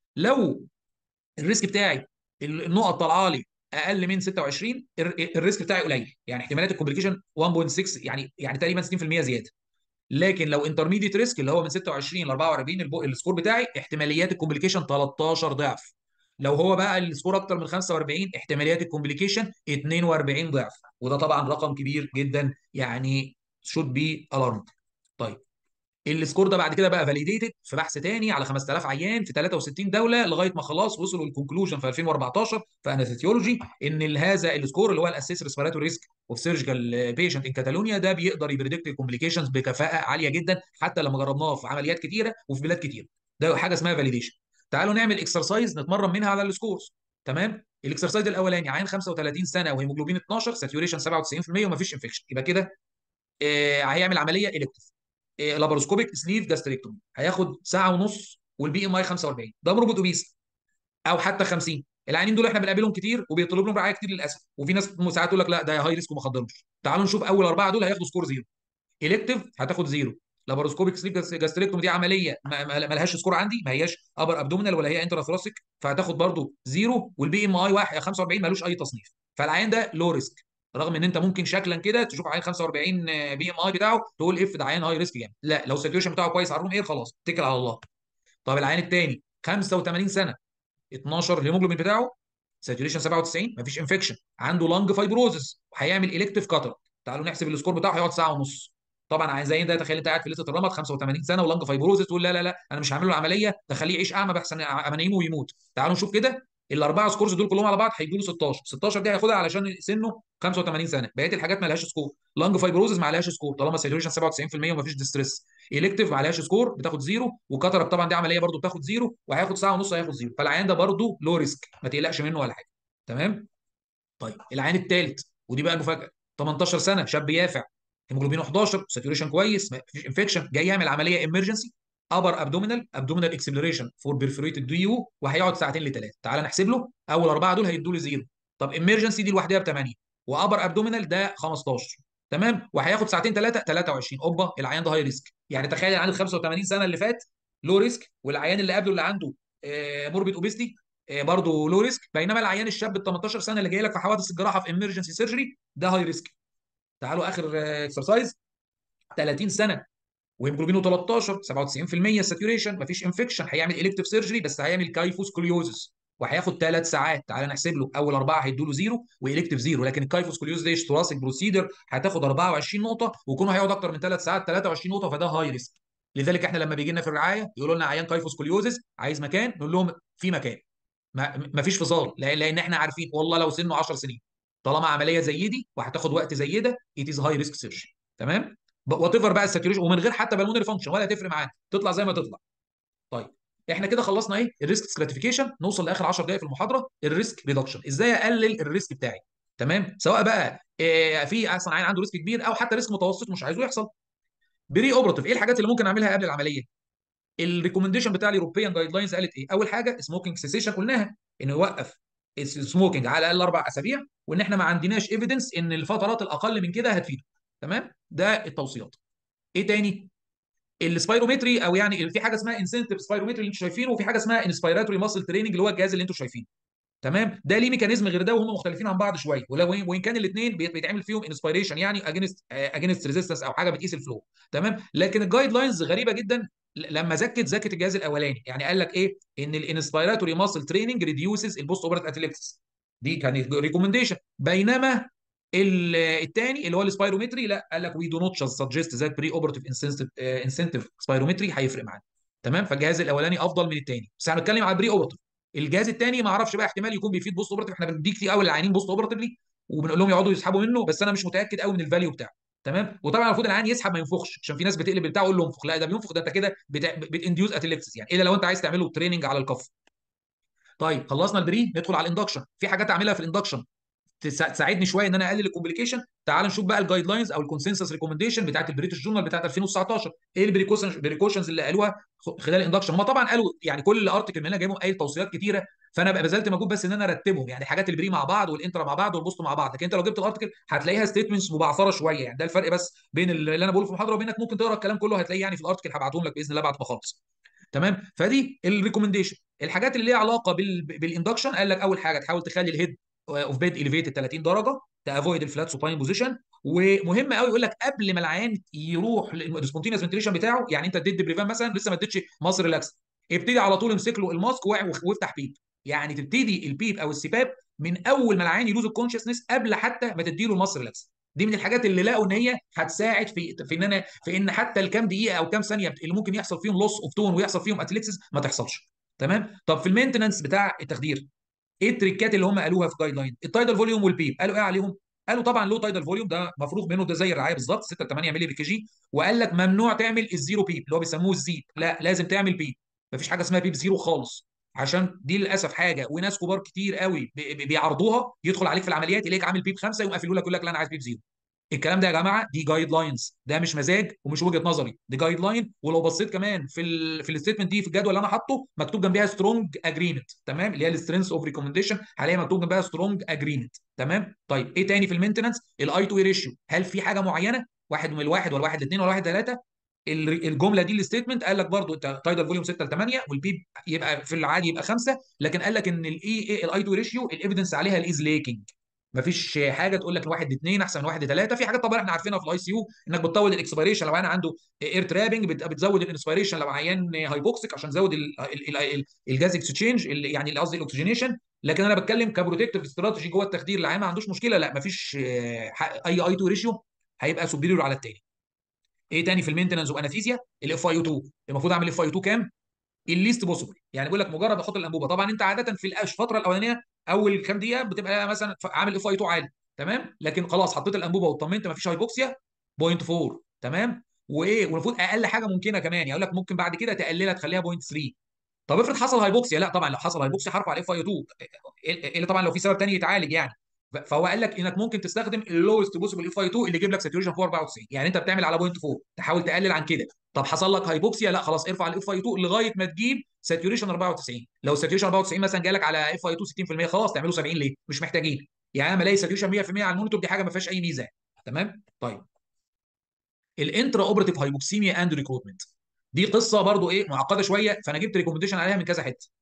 Speaker 1: لو الريسك بتاعي النقط طالعه لي اقل من 26 الريسك بتاعي قليل يعني احتمالات الكومبليكيشن 1.6 يعني يعني تقريبا 60% زياده لكن لو انترميديت ريسك اللي هو من 26 ل 44 السكور بتاعي احتماليات الكومبليكيشن 13 ضعف لو هو بقى السكور اكتر من 45 احتماليات الكومبليكيشن 42 ضعف وده طبعا رقم كبير جدا يعني شود بي الارم طيب السكور ده بعد كده بقى فاليديتد في بحث تاني على 5000 عيان في 63 دوله لغايه ما خلاص وصلوا للكونكلوجن في 2014 في انستيولوجي ان هذا السكور اللي هو الاسيس ريسبيراتوري ريسك اوف سيرجيكال بيشنت ان كاتالونيا ده بيقدر يبريدكت الكومبليكيشنز بكفاءه عاليه جدا حتى لما جربناه في عمليات كتيره وفي بلاد كتيره ده حاجه اسمها فاليديشن تعالوا نعمل اكسرسايز نتمرن منها على السكورز تمام الاكسرسايز الاولاني عين 35 سنه وهيموجلوبين 12 ساتيوريشن 97% ومفيش انفكشن يبقى كده آه هيعمل عمليه الكتف آه لاباروسكوبيك سليف جاستريكتومي هياخد ساعه ونص والبي ام اي 45 ده روبوت اوبيس او حتى 50 العيانين دول احنا بنقابلهم كتير وبيطلب لهم رعايه كتير للاسف وفي ناس ساعات تقول لك لا ده هاي ريسك وما خدرمش تعالوا نشوف اول اربعه دول هياخدوا سكور زيرو الكتف هتاخد زيرو لاباروسكوبيك سليب جاستريكتوم دي عمليه ما, ما لهاش سكور عندي ما هياش ابر ابدومينال ولا هي انتراثوراسيك فهتاخد برضو زيرو والبي ام اي 45 ملوش اي تصنيف فالعيان ده لو ريسك رغم ان انت ممكن شكلا كده تشوف عيان 45 بي ام اي بتاعه تقول اف ده عيان هاي ريسك جامد لا لو الساتوريشن بتاعه كويس على الروم اير خلاص اتكل على الله طب العيان الثاني 85 سنه 12 الهيموجلوبين بتاعه ساتوريشن 97 مفيش انفكشن عنده لانج فايبروزس هيعمل الكتيف كاتر تعالوا نحسب السكور بتاعه هيقعد ساعه ونص طبعا عايزين ده تخيل انت قاعد في لسه الرمد 85 سنه ولانج فايبروزس تقول لا لا لا انا مش هعمل له عمليه ده خليه يعيش اعمى بحسن امانيمه ويموت تعالوا نشوف كده الاربعه سكورز دول كلهم على بعض هيجوا له 16 16 دي هياخدها علشان سنه 85 سنه بقيه الحاجات ما لهاش سكور لانج فايبروزس ما لهاش سكور طالما ساتوريشن 97% ومفيش ديستريس الكتيف ما لهاش سكور بتاخد زيرو وكاترك طبعا دي عمليه برده بتاخد زيرو وهياخد ساعه ونص هياخد زيرو فالعيان ده برده لو ريسك ما تقلقش منه ولا حاجه تمام طيب العين الثالث ودي بقى المفاجاه 18 سنه شاب يافع هيموجلوبين 11 ساتوريشن كويس ما فيش انفكشن جاي يعمل عمليه امرجنسي ابر ابدومينال ابدومينال اكسبلوريشن فور بيرفوريتد دي يو وهيقعد ساعتين لثلاثه تعال نحسب له اول اربعه دول هيدوا له زيرو طب امرجنسي دي لوحدها ب 8 وابر ابدومينال ده 15 تمام وهياخد ساعتين ثلاثه 23 اوبا العيان ده هاي ريسك يعني تخيل العيان ال 85 سنه اللي فات لو ريسك والعيان اللي قبله اللي عنده موربيد اوبيستي برضه لو ريسك بينما العيان الشاب ال 18 سنه اللي جاي لك في حوادث الجراحه في امرجنسي سيرجري ده هاي ريسك تعالوا اخر اكسرسايز 30 سنه وهيموجلوبينه 13 97% ساتوريشن مفيش انفكشن هيعمل الكتيف سيرجري بس هيعمل كايفوس كوليوزس وهياخد ثلاث ساعات تعالى نحسب له اول اربعه هيدوا له زيرو والكتيف زيرو لكن الكايفوس كوليوزس دي اشتراك بروسيدر هتاخد 24 نقطه ويكونوا هيقعد اكتر من ثلاث ساعات 23 نقطه فده هاي ريسك لذلك احنا لما بيجي لنا في الرعايه يقولوا لنا عيان كايفوس كوليوزس عايز مكان نقول لهم في مكان ما فيش فصال لان احنا عارفين والله لو سنه 10 سنين طالما عمليه زي دي وهتاخد وقت زي ده ات از هاي ريسك سيرجري تمام وات ايفر بقى الساتوريشن ومن غير حتى بالمونري فانكشن ولا هتفرق معاه تطلع زي ما تطلع طيب احنا كده خلصنا ايه الريسك ستراتيفيكيشن نوصل لاخر 10 دقائق في المحاضره الريسك ريدكشن ازاي اقلل الريسك بتاعي تمام سواء بقى إيه في اصلا عين عنده ريسك كبير او حتى ريسك متوسط مش عايزه يحصل بري اوبراتيف ايه الحاجات اللي ممكن اعملها قبل العمليه الريكومنديشن بتاع اليوروبيان جايد لاينز قالت ايه اول حاجه سموكينج سيسيشن قلناها انه يوقف السموكينج على الاقل اربع اسابيع وان احنا ما عندناش ايفيدنس ان الفترات الاقل من كده هتفيده تمام ده التوصيات ايه تاني السبايرومتري او يعني في حاجه اسمها انسنتيف سبايرومتري اللي انتم شايفينه وفي حاجه اسمها انسبيراتوري ماسل تريننج اللي هو الجهاز اللي انتم شايفينه تمام ده ليه ميكانيزم غير ده وهم مختلفين عن بعض شويه ولو وان كان الاثنين بيتعمل فيهم انسبيريشن يعني اجينست اجينست ريزيستنس او حاجه بتقيس الفلو تمام لكن الجايد لاينز غريبه جدا لما زكت زكت الجهاز الاولاني يعني قال لك ايه ان الانسبيراتوري ماسل تريننج ريديوسز البوست اوبرت اتليكتس دي كان ريكومنديشن بينما الثاني اللي هو السبايرومتري لا قال لك وي دو نوت سجست ذات بري اوبرتيف انسنتيف سبايرومتري هيفرق معانا تمام فالجهاز الاولاني افضل من الثاني بس هنتكلم على البري اوبرتيف الجهاز الثاني ما اعرفش بقى احتمال يكون بيفيد بوست اوبرتيف احنا بنديك كتير قوي للعيانين بوست اوبرتيفلي وبنقول لهم يقعدوا يسحبوا منه بس انا مش متاكد قوي من الفاليو بتاعه تمام وطبعا المفروض العيان يسحب ما ينفخش عشان في ناس بتقلب بتاعه يقول له انفخ لا ده بينفخ ده انت كده بتنديوز اتليكسس يعني الا لو انت عايز تعمله تريننج على الكف طيب خلصنا البري ندخل على الاندكشن في حاجات اعملها في الاندكشن تساعدني شويه ان انا اقلل الكومبليكيشن تعال نشوف بقى الجايد لاينز او الكونسنسس ريكومنديشن بتاعت البريتش جورنال بتاعت 2019 ايه البريكوشنز اللي قالوها خلال الاندكشن هم طبعا قالوا يعني كل ارتكل من هنا جايبهم اي توصيات كتيره فانا بقى بذلت مجهود بس ان انا ارتبهم يعني حاجات البري مع بعض والانترا مع بعض والبوست مع بعض لكن انت لو جبت الارتكل هتلاقيها ستيتمنتس مبعثره شويه يعني ده الفرق بس بين اللي انا بقوله في المحاضره وبينك ممكن تقرا الكلام كله هتلاقيه يعني في الارتكل هبعتهم لك باذن الله بعد ما اخلص تمام فدي الريكومنديشن الحاجات اللي ليها علاقه بالاندكشن قال لك اول حاجه تحاول تخلي الهيد اوف بيد اليفيتد 30 درجه تافويد الفلات سوباين بوزيشن ومهم قوي يقول لك قبل ما العيان يروح للسبونتينيوس فنتريشن بتاعه يعني انت اديت بريفان مثلا لسه ما اديتش مصر ريلاكس ابتدي على طول امسك له الماسك وافتح بيب يعني تبتدي البيب او السباب من اول ما العيان يلوز الكونشسنس قبل حتى ما تدي له المصر ريلاكس دي من الحاجات اللي لقوا ان هي هتساعد في في ان انا في ان حتى الكام دقيقه او كام ثانيه اللي ممكن يحصل فيهم لوس اوف تون ويحصل فيهم اتليكسس ما تحصلش تمام طب في المينتننس بتاع التخدير ايه التريكات اللي هم قالوها في جايد لاين التايدال فوليوم والبيب قالوا ايه عليهم قالوا طبعا لو تايدال فوليوم ده مفروغ منه ده زي الرعايه بالظبط 6 ل 8 مللي بي جي وقال لك ممنوع تعمل الزيرو بيب اللي هو بيسموه الزيب لا لازم تعمل بيب مفيش حاجه اسمها بيب زيرو خالص عشان دي للاسف حاجه وناس كبار كتير قوي بيعرضوها يدخل عليك في العمليات يلاقيك عامل بيب خمسه يقوم قافله لك يقول لك لا انا عايز بيب زيرو الكلام ده يا جماعه دي جايد لاينز ده مش مزاج ومش وجهه نظري دي جايد لاين ولو بصيت كمان في ال في الستيتمنت دي في الجدول اللي انا حاطه مكتوب جنبها سترونج اجريمنت تمام اللي هي السترينث اوف ريكومنديشن هلاقي مكتوب جنبها سترونج اجريمنت تمام طيب ايه تاني في المينتننس الاي تو اي ريشيو هل في حاجه معينه واحد من الواحد ولا واحد لاثنين ولا واحد ثلاثه الجمله دي الستيتمنت قال لك برضو انت تايدال فوليوم 6 ل 8 والبيب يبقى في العادي يبقى 5 لكن قال لك ان الاي الاي تو ريشيو الايفيدنس عليها الايز ليكينج مفيش حاجه تقول لك الواحد لاثنين احسن من واحد لثلاثه في حاجات طبعا احنا عارفينها في الاي سي يو انك بتطول الاكسبيريشن لو انا عنده اير ترابنج بتزود الانسبيريشن لو عيان هايبوكسيك عشان تزود الجاز اكسشينج يعني قصدي الاكسجينيشن لكن انا بتكلم كبروتكتيف استراتيجي جوه التخدير العيان ما عندوش مشكله لا مفيش اي اي تو ريشيو هيبقى سوبيريور على الثاني ايه تاني في المينتنس وانافيزيا الاف اي 2 المفروض اعمل اف اي 2 كام الليست بوسيبل يعني بيقول لك مجرد احط الانبوبه طبعا انت عاده في الفتره الاولانيه اول كام دقيقه بتبقى مثلا عامل اف اي 2 عالي تمام لكن خلاص حطيت الانبوبه واطمنت ما فيش هايبوكسيا 0.4 تمام وايه والمفروض اقل حاجه ممكنه كمان يعني يقول لك ممكن بعد كده تقللها تخليها 0.3 طب افرض حصل هايبوكسيا لا طبعا لو حصل هايبوكسيا هرفع الاف اي 2 الا طبعا لو في سبب ثاني يتعالج يعني فهو قال لك انك ممكن تستخدم اللوست بوسيبل اف اي 2 اللي يجيب لك ساتوريشن فوق 94 يعني انت بتعمل على 0.4 تحاول تقلل عن كده طب حصل لك هايبوكسيا لا خلاص ارفع الاف اي 2 لغايه ما تجيب ساتوريشن 94 لو ساتوريشن 94 مثلا جالك على اف اي 2 60% خلاص تعمله 70 ليه مش محتاجين يعني انا بلاقي ساتوريشن 100% على المونيتور دي حاجه ما فيهاش اي ميزه تمام طيب الانترا اوبرتيف هايبوكسيميا اند ريكروتمنت دي قصه برضو ايه معقده شويه فانا جبت ريكومنديشن عليها من كذا حته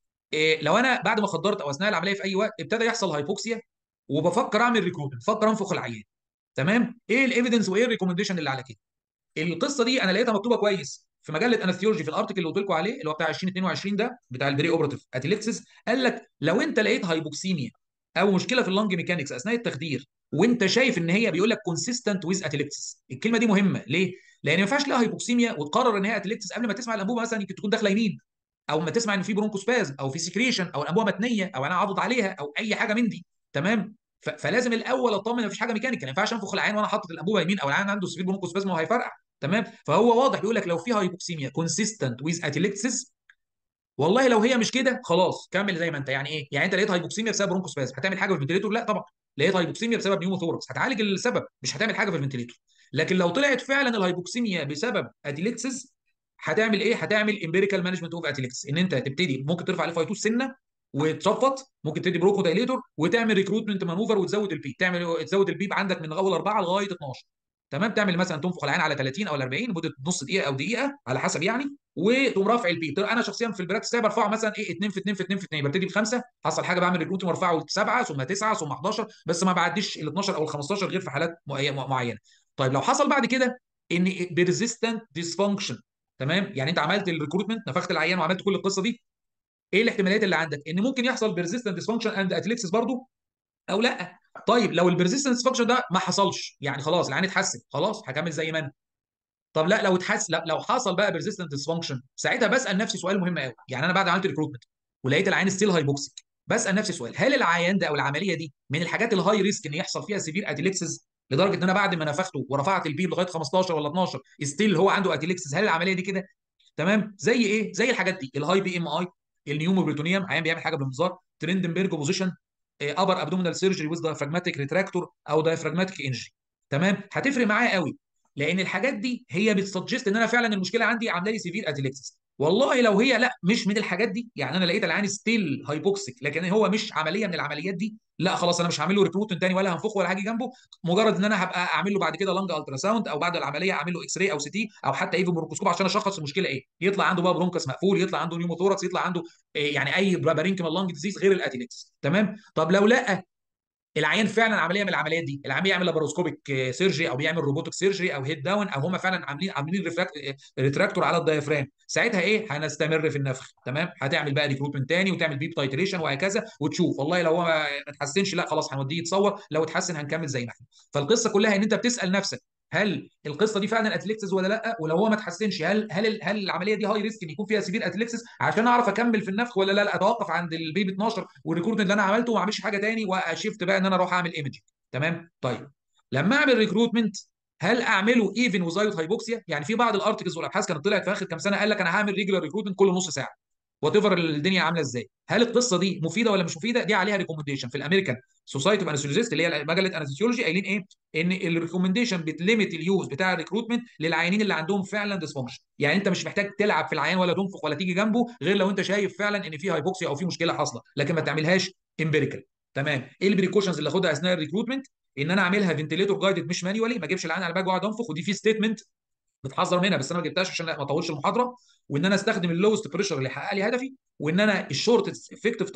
Speaker 1: إيه لو انا بعد ما خدرت او اثناء العمليه في اي وقت ابتدى يحصل هايبوكسيا وبفكر اعمل ريكروتمنت بفكر انفخ العيان تمام ايه الايفيدنس وايه الريكومنديشن اللي على كده القصه دي انا لقيتها مكتوبه كويس في مجله انستيولوجي في الارتكل اللي قلت لكم عليه اللي هو بتاع 2022 ده بتاع البري اوبراتيف اتليكسس قال لك لو انت لقيت هايبوكسيميا او مشكله في اللنج ميكانكس اثناء التخدير وانت شايف ان هي بيقول لك كونسيستنت ويز اتليكسس الكلمه دي مهمه ليه؟ لان ما ينفعش لها هايبوكسيميا وتقرر ان هي اتليكسس قبل ما تسمع الانبوبه مثلا يمكن تكون داخله يمين او ما تسمع ان في برونكوسباز او في سكريشن او الانبوبه متنيه او انا عضض عليها او اي حاجه من دي تمام فلازم الاول اطمن مفيش حاجه ميكانيكال ما ينفعش انفخ العين وانا حاطط الانبوبه يمين او العين عنده سفير برونكوسباز ما هو هيفرقع تمام فهو واضح بيقول لك لو في هايبوكسيميا كونسيستنت ويز اتليكسس والله لو هي مش كده خلاص كمل زي ما انت يعني ايه يعني انت لقيت هايبوكسيميا بسبب برونكوسباز هتعمل حاجه في الفنتليتور لا طبعا لقيت هايبوكسيميا بسبب نيوموثوركس هتعالج السبب مش هتعمل حاجه في الفنتليتور لكن لو طلعت فعلا الهايبوكسيميا بسبب اتليكسس هتعمل ايه هتعمل امبيريكال مانجمنت اوف اتليكس ان انت تبتدي ممكن ترفع الاف اي 2 سنه وتصفط ممكن تدي بروكو دايليتور وتعمل ريكروتمنت مانوفر وتزود البي تعمل تزود البيب عندك من اول اربعه لغايه 12 تمام تعمل مثلا تنفخ العين على 30 او 40 لمده نص دقيقه او دقيقه على حسب يعني وتقوم رافع البي انا شخصيا في البراكتس برفعه مثلا ايه 2 في 2 في 2 في 2 ببتدي بخمسه حصل حاجه بعمل ريكروت وارفعه لسبعه ثم تسعه ثم 11 بس ما بعديش ال 12 او ال 15 غير في حالات معينه طيب لو حصل بعد كده ان بيرزيستنت ديسفانكشن تمام يعني انت عملت الريكروتمنت نفخت العيان وعملت كل القصه دي ايه الاحتماليات اللي عندك ان ممكن يحصل بيرزيستنت ديسفانكشن اند اتليكسس برضو او لا طيب لو البيرزيستنت ديسفانكشن ده ما حصلش يعني خلاص العين اتحسن خلاص هكمل زي ما انا طب لا لو اتحسن لا لو حصل بقى بيرزيستنت ديسفانكشن ساعتها بسال نفسي سؤال مهم قوي يعني انا بعد عملت ريكروتمنت ولقيت العين ستيل هايبوكسيك بسال نفسي سؤال هل العيان ده او العمليه دي من الحاجات الهاي ريسك ان يحصل فيها سيفير اتليكسس لدرجه ان انا بعد ما نفخته ورفعت البيب لغايه 15 ولا 12 ستيل هو عنده اتليكسس هل العمليه دي كده تمام زي ايه زي الحاجات دي الهاي بي ام اي النيومو بريتونيوم عيان بيعمل حاجه بالمنظار ترندنبرج بوزيشن ابر ابدومينال سيرجري ويز دايفراجماتيك ريتراكتور او دايفراجماتيك انجري تمام هتفرق معايا قوي لان الحاجات دي هي بتسجست ان انا فعلا المشكله عندي عامله لي سيفير اتليكسس والله لو هي لا مش من الحاجات دي يعني انا لقيت العيان ستيل هايبوكسيك لكن هو مش عمليه من العمليات دي لا خلاص انا مش هعمل له ريكروتن تاني ولا هنفخه ولا هاجي جنبه مجرد ان انا هبقى اعمل له بعد كده لانج الترا ساوند او بعد العمليه اعمل له اكس راي او سي تي او حتى ايفو برونكوسكوب عشان اشخص المشكله ايه يطلع عنده بقى برونكس مقفول يطلع عنده نيوموثوركس يطلع عنده إيه يعني اي بارينكيمال لانج ديزيز غير الاتليكس تمام طب لو لا العيان فعلا عمليه من العمليات دي العيان بيعمل لاباروسكوبيك سيرجري او بيعمل روبوتك سيرجري او هيد داون او هم فعلا عاملين عاملين ريتراكتور على الدايفرام ساعتها ايه هنستمر في النفخ تمام هتعمل بقى ريكروتمنت تاني وتعمل بيب تايتريشن وهكذا وتشوف والله لو هو ما اتحسنش لا خلاص هنوديه يتصور لو اتحسن هنكمل زي ما احنا فالقصه كلها ان انت بتسال نفسك هل القصه دي فعلا اتليكسس ولا لا ولو هو ما اتحسنش هل هل هل العمليه دي هاي ريسك ان يكون فيها سيفير اتليكسس عشان اعرف اكمل في النفخ ولا لا لا اتوقف عند البيب 12 والريكروتمنت اللي انا عملته وما اعملش حاجه تاني واشيفت بقى ان انا اروح اعمل ايمجنج تمام طيب لما اعمل ريكروتمنت هل اعمله ايفن وزايوت هايبوكسيا يعني في بعض الارتكلز والابحاث كانت طلعت في اخر كام سنه قال لك انا هعمل ريجولار ريكروتمنت كل نص ساعه وات ايفر الدنيا عامله ازاي هل القصه دي مفيده ولا مش مفيده دي عليها ريكومنديشن في الامريكان سوسايتي اوف انستيولوجيست اللي هي مجله انستيولوجي قايلين ايه ان الريكومنديشن بتليمت اليوز بتاع الريكروتمنت للعيانين اللي عندهم فعلا ديسفانكشن يعني انت مش محتاج تلعب في العيان ولا تنفخ ولا تيجي جنبه غير لو انت شايف فعلا ان في هايبوكسيا او في مشكله حاصله لكن ما تعملهاش امبيريكال تمام ايه البريكوشنز اللي اخدها اثناء الريكروتمنت ان انا اعملها فنتليتور جايدد مش مانيوالي ما اجيبش العين على الباج واقعد انفخ ودي في ستيتمنت بتحذر منها بس انا ما جبتهاش عشان ما اطولش المحاضره وان انا استخدم اللوست بريشر اللي يحقق لي هدفي وان انا الشورت افكتيف تايم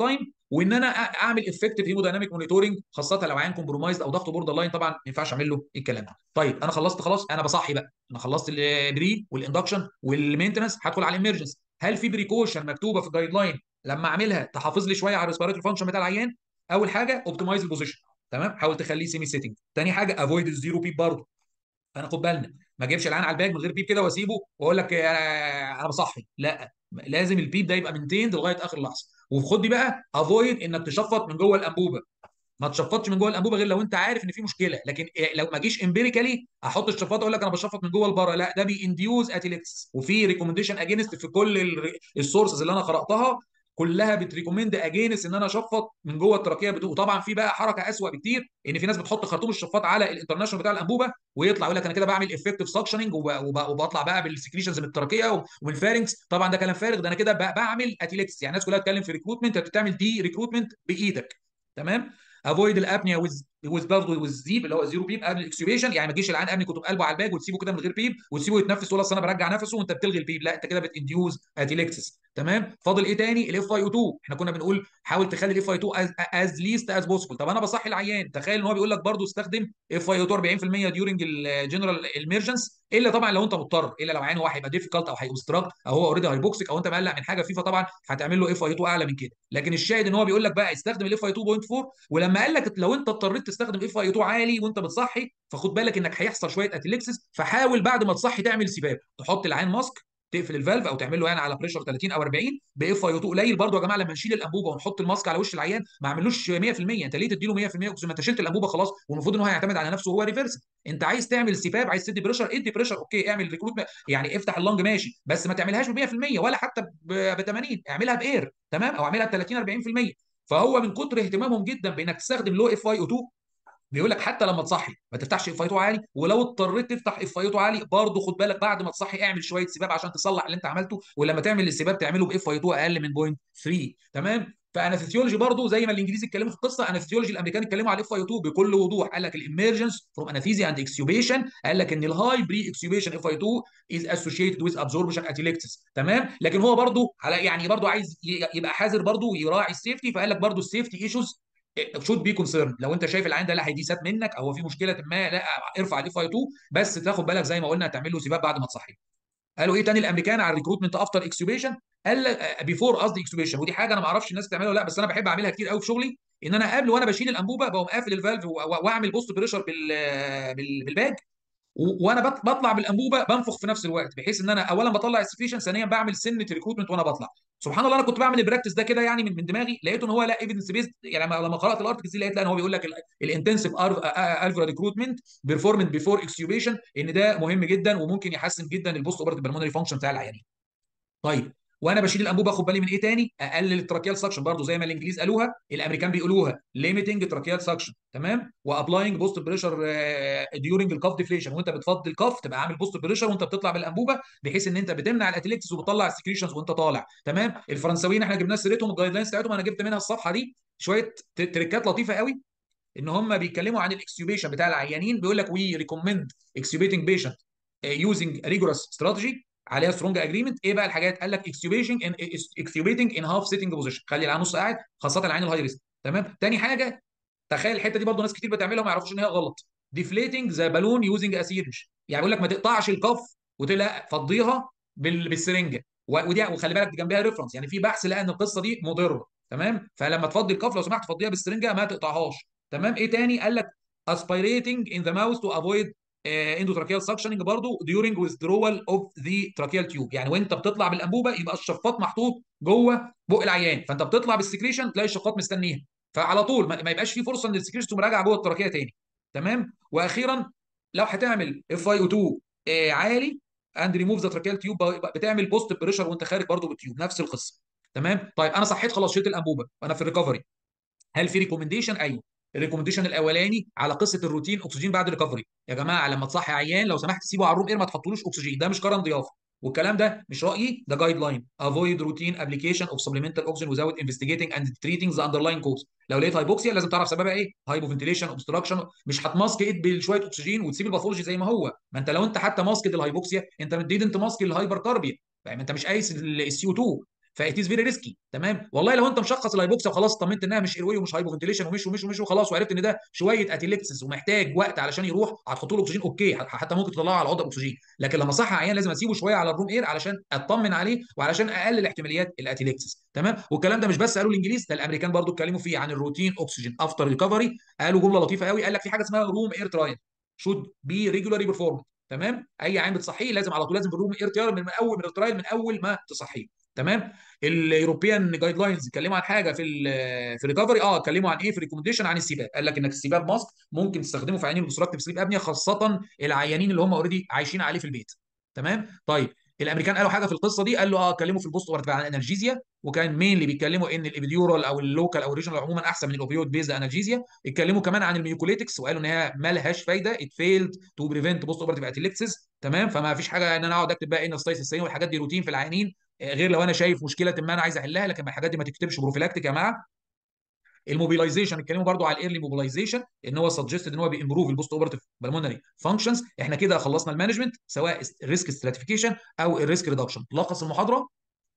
Speaker 1: وان انا اعمل افكتيف هيمودايناميك مونيتورنج خاصه لو عيان كومبرومايز او ضغطه بوردر لاين طبعا ما ينفعش اعمل له الكلام ده طيب انا خلصت خلاص انا بصحي بقى انا خلصت البري والاندكشن والمينتنس هدخل على الامرجنس هل في بريكوشن مكتوبه في الجايد لاين لما اعملها تحافظ لي شويه على الريسبيراتوري فانكشن بتاع العيان اول حاجه اوبتمايز البوزيشن تمام حاول تخليه سيمي سيتنج تاني حاجه افويد الزيرو بيب برضه فانا خد بالنا ما اجيبش العين على الباك من غير بيب كده واسيبه واقول لك انا بصحي لا لازم البيب ده يبقى منتين لغايه اخر لحظه وخد دي بقى افويد انك تشفط من جوه الانبوبه ما تشفطش من جوه الانبوبه غير لو انت عارف ان في مشكله لكن لو ما جيش امبيريكالي احط الشفاط اقول لك انا بشفط من جوه لبره لا ده بينديوز اتيليكس وفي ريكومنديشن اجينست في كل السورسز اللي انا قراتها كلها بتريكومند اجينس ان انا اشفط من جوه التراكيه بتوع وطبعا في بقى حركه اسوء بكتير ان في ناس بتحط خرطوم الشفاط على الانترناشونال بتاع الانبوبه ويطلع يقول لك انا كده بعمل افكتيف سكشننج وبطلع بقى بالسكريشنز من التراكيه ومن الفارنكس طبعا ده كلام فارغ ده انا كده بعمل اتيليكس يعني الناس كلها بتتكلم في ريكروتمنت انت بتعمل دي ريكروتمنت بايدك تمام افويد الابنيا ويز ويز برضه ويز زيب اللي هو زيرو بيب قبل الاكسيوبيشن يعني ما تجيش العين ابني كنت قلبه على الباج وتسيبه كده من غير بيب وتسيبه يتنفس تقول اصل انا برجع نفسه وانت بتلغي البيب لا انت كده بتنديوز اتيليكسس تمام فاضل ايه تاني الاف اي او 2 احنا كنا بنقول حاول تخلي الاف اي 2 از ليست از بوسيبل طب انا بصحي العيان تخيل ان هو بيقول لك برضه استخدم اف اي او 2 40% ديورنج الجنرال ايمرجنس الا طبعا لو انت مضطر الا لو عيان هو هيبقى ديفيكالت او هيوبستراكت او هو اوريدي هايبوكسيك او انت مقلق من حاجه فيفا طبعا هتعمل له اف اي 2 اعلى من كده لكن الشاهد ان هو بيقول لك بقى استخدم الاف اي 2.4 ولما قال لك لو انت اضطريت تستخدم اف اي 2 عالي وانت بتصحي فخد بالك انك هيحصل شويه اتليكسس فحاول بعد ما تصحي تعمل سباب تحط العين ماسك تقفل الفالف او تعمل له يعني على بريشر 30 او 40 باف اي 2 قليل برده يا جماعه لما نشيل الانبوبه ونحط الماسك على وش العيان ما اعملوش 100% انت ليه تديله 100% اكسجين ما انت شلت الانبوبه خلاص والمفروض ان هو هيعتمد على نفسه وهو ريفرس انت عايز تعمل سباب عايز تدي بريشر ادي بريشر اوكي اعمل ريكروت يعني افتح اللنج ماشي بس ما تعملهاش ب 100% ولا حتى ب 80 اعملها باير تمام او اعملها ب 30 40% فهو من كتر اهتمامهم جدا بانك تستخدم لو اف اي او 2 بيقول لك حتى لما تصحي ما تفتحش اف اي 2 عالي ولو اضطريت تفتح اف اي 2 عالي برضه خد بالك بعد ما تصحي اعمل شويه سباب عشان تصلح اللي انت عملته ولما تعمل السباب تعمله باف اي 2 اقل من بوينت 3 تمام فانستيولوجي برضه زي ما الانجليزي اتكلموا في القصه انستيولوجي الامريكان اتكلموا على الاف اي 2 بكل وضوح قال لك الامرجنس فروم انستيزيا اند اكسيوبيشن قال لك ان الهاي بري اكسيوبيشن اف اي 2 از اسوشيتد ويز ابزوربشن اتيليكتس تمام لكن هو برضه على يعني برضه عايز يبقى حذر برضه ويراعي السيفتي فقال لك برضه السيفتي ايشوز شود بي كونسيرن لو انت شايف العين ده لا هيديسات منك او في مشكله ما لا ارفع الاف اي 2 بس تاخد بالك زي ما قلنا هتعمل له سباب بعد ما تصحي قالوا ايه تاني الامريكان على الريكروتمنت افتر اكسيوبيشن قال بيفور قصدي اكسيوبيشن ودي حاجه انا ما اعرفش الناس بتعملها ولا لا بس انا بحب اعملها كتير قوي في شغلي ان انا قبل وانا بشيل الانبوبه بقوم قافل الفالف واعمل بوست بريشر بالباج وانا بطلع بالانبوبه بنفخ في نفس الوقت بحيث ان انا اولا بطلع السكريشن ثانيا بعمل سنه ريكروتمنت وانا بطلع سبحان الله انا كنت بعمل البراكتس ده كده يعني من, من دماغي لقيت ان هو لا ايفيدنس بيست يعني لما قرات الارتكلز دي لقيت لا ان هو بيقول لك الانتنسيف الفا ريكروتمنت بيرفورمنت بيفور اكسيوبيشن ان ده مهم جدا وممكن يحسن جدا البوست اوبرتيف بالمونري فانكشن بتاع العيانين طيب وانا بشيل الانبوبه اخد بالي من ايه تاني اقلل التراكيال سكشن برضو زي ما الانجليز قالوها الامريكان بيقولوها ليميتنج تراكيال سكشن تمام وابلاينج بوست بريشر ديورنج الكاف ديفليشن وانت بتفضي الكاف تبقى عامل بوست بريشر وانت بتطلع بالانبوبه بحيث ان انت بتمنع الاتليكتس وبتطلع السكريشنز وانت طالع تمام الفرنساويين احنا جبنا سيرتهم الجايد لاينز بتاعتهم انا جبت منها الصفحه دي شويه تريكات لطيفه قوي ان هم بيتكلموا عن الاكسيوبيشن بتاع العيانين بيقول لك وي ريكومند اكسيوبيتنج بيشنت يوزنج ريجورس استراتيجي عليها سترونج اجريمنت ايه بقى الحاجات قال لك اكسيوبيشن ان اكسيوبيتنج ان هاف سيتنج بوزيشن خلي العين نص قاعد خاصه العين الهاي ريسك تمام تاني حاجه تخيل الحته دي برضو ناس كتير بتعملها وما يعرفوش ان هي غلط ديفليتنج ذا بالون يوزنج اسيرنج يعني بيقول لك ما تقطعش الكف وتلا فضيها بالسرنجه ودي وخلي بالك جنبها ريفرنس يعني في بحث لقى ان القصه دي مضره تمام فلما تفضي الكف لو سمحت فضيها بالسرنجه ما تقطعهاش تمام ايه تاني قال لك aspirating in the mouth to avoid اندوتراكيال سكشننج برضه ديورنج withdrawal اوف ذا تراكيال تيوب يعني وانت بتطلع بالانبوبه يبقى الشفاط محطوط جوه بق العيان فانت بتطلع بالسكريشن تلاقي الشفاط مستنيها فعلى طول ما يبقاش في فرصه ان السكريشن تقوم راجعه جوه التراكيه تاني تمام واخيرا لو هتعمل اف اي او 2 عالي اند ريموف ذا تراكيال تيوب بتعمل بوست بريشر وانت خارج برضه بالتيوب نفس القصه تمام طيب انا صحيت خلاص شلت الانبوبه وانا في الريكفري هل في ريكومنديشن ايوه الريكومنديشن الاولاني على قصه الروتين اكسجين بعد ريكفري يا جماعه لما تصحي عيان لو سمحت سيبه على الروم اير ما تحطولوش اكسجين ده مش كرم ضيافه والكلام ده مش رايي ده جايد لاين افويد روتين ابلكيشن اوف سبلمنتال اوكسجين وزاوت انفستيجيتنج اند تريتنج ذا اندرلاين كوز لو لقيت هايبوكسيا لازم تعرف سببها ايه هايبو فنتيليشن اوبستراكشن مش هتماسك ايد بشويه اكسجين وتسيب الباثولوجي زي ما هو ما انت لو انت حتى ماسكد الهايبوكسيا انت مديد انت ماسك الهايبر كاربيا فاهم انت مش قايس السي او 2 فايت از فيري ريسكي تمام والله لو انت مشخص الهايبوكسيا وخلاص طمنت انها مش ايروي ومش هايبو فنتيليشن ومش ومش ومش وخلاص وعرفت ان ده شويه اتيليكسس ومحتاج وقت علشان يروح هتحط له اكسجين اوكي حتى ممكن تطلعه على وضع اكسجين لكن لما صح عيان لازم اسيبه شويه على الروم اير علشان اطمن عليه وعلشان اقلل احتماليات الاتيليكسس تمام والكلام ده مش بس قالوا الانجليز ده الامريكان برضو اتكلموا فيه عن الروتين اوكسجين افتر ريكفري قالوا جمله لطيفه قوي قال لك في حاجه اسمها روم اير ترايل شود بي ريجولاري بيرفورم تمام اي عين بتصحيه لازم على طول لازم في الروم اير ترايل من اول من الترايل من اول ما تصحيه تمام الاوروبيان جايد لاينز اتكلموا عن حاجه في ال في الريكفري اه اتكلموا عن ايه في ريكومنديشن عن السباب قال لك انك السباب ماسك ممكن تستخدمه في عيانين الاوبستراكتيف سليب ابنيا خاصه العيانين اللي هم اوريدي عايشين عليه في البيت تمام طيب الامريكان قالوا حاجه في القصه دي قال له اه اتكلموا في البوست اوبرتيف عن انالجيزيا وكان مين اللي بيتكلموا ان الابيديورال او اللوكال او الريجنال عموما احسن من الاوبيويد بيز انالجيزيا اتكلموا كمان عن الميوكوليتكس وقالوا ان هي ما لهاش فايده ات فيلد تو بريفنت بوست اوبرتيف اتيليكسيس تمام فما فيش حاجه ان انا اقعد اكتب بقى ان ستايس والحاجات دي روتين في العيانين غير لو انا شايف مشكله ما انا عايز احلها لكن الحاجات دي ما تكتبش بروفيلاكتيك يا جماعه الموبيلايزيشن اتكلموا برضو على الايرلي موبيلايزيشن ان هو سجستد ان هو بيمبروف البوست اوبرتيف بالمونري فانكشنز احنا كده خلصنا المانجمنت سواء الريسك ستراتيفيكيشن او الريسك ريدكشن لخص المحاضره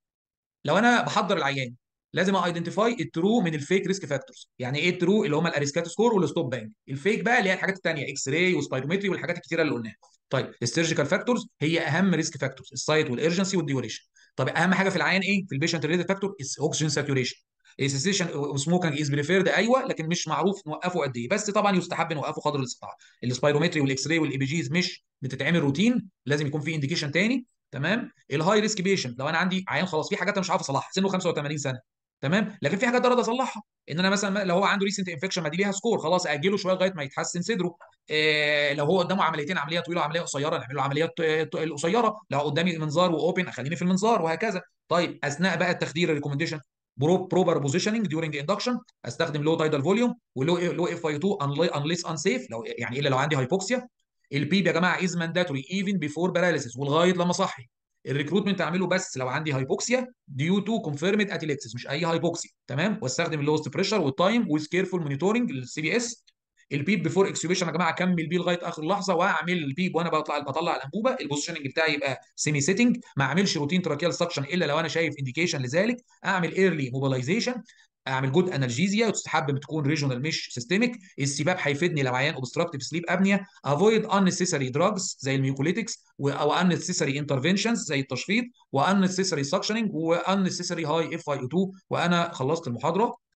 Speaker 1: لو انا بحضر العيان لازم ايدنتيفاي الترو من الفيك ريسك فاكتورز يعني ايه الترو اللي هم الاريسكات سكور والستوب بانك الفيك بقى اللي هي الحاجات الثانيه اكس راي وسبايرومتري والحاجات الكتيره اللي قلناها طيب السيرجيكال فاكتورز هي اهم ريسك فاكتورز السايت والارجنسي والديوريشن طب اهم حاجه في العيان ايه في البيشنت ريليتد فاكتور اوكسجين ساتوريشن السيشن وسموكينج از بريفيرد ايوه لكن مش معروف نوقفه قد ايه بس طبعا يستحب نوقفه قدر الاستطاعه السبايرومتري والاكس راي والاي بي جيز مش بتتعمل روتين لازم يكون في انديكيشن تاني تمام الهاي ريسك بيشنت لو انا عندي عيان خلاص في حاجات انا مش عارف اصلحها سنه 85 سنه تمام لكن في حاجات اقدر اصلحها ان انا مثلا لو هو عنده ريسنت انفكشن ما دي ليها سكور خلاص اجله شويه لغايه ما يتحسن صدره إيه لو هو قدامه عمليتين عمليه طويله وعمليه قصيره نعمل له عمليات القصيره لو قدامي منظار واوبن اخليني في المنظار وهكذا طيب اثناء بقى التخدير الريكومنديشن بروبر بوزيشننج ديورنج اندكشن استخدم لو تايدال فوليوم ولو لو اف اي 2 انليس انسيف لو يعني الا لو عندي هايبوكسيا البيب يا جماعه از مانداتوري ايفن بيفور باراليسيس ولغايه لما صحي الريكروتمنت اعمله بس لو عندي هايبوكسيا ديو تو كونفيرمد اتيليكسيس مش اي هايبوكسيا تمام واستخدم اللوست بريشر والتايم ويز كيرفول مونيتورنج للسي بي اس البيب بيفور اكسيوبيشن يا جماعه اكمل بيه لغايه اخر لحظه واعمل البيب وانا بطلع بطلع الانبوبه البوزيشننج بتاعي يبقى سيمي سيتنج ما اعملش روتين تراكيال سكشن الا لو انا شايف انديكيشن لذلك اعمل ايرلي موبيلايزيشن اعمل جود انالجيزيا وتستحب تكون ريجونال مش سيستميك السباب هيفيدني لو عيان اوبستراكتيف سليب ابنيا افويد unnecessary دراجز زي الميوكوليتكس او unnecessary انترفنشنز زي التشفيط unnecessary سكشننج unnecessary هاي اف اي او 2 وانا خلصت المحاضره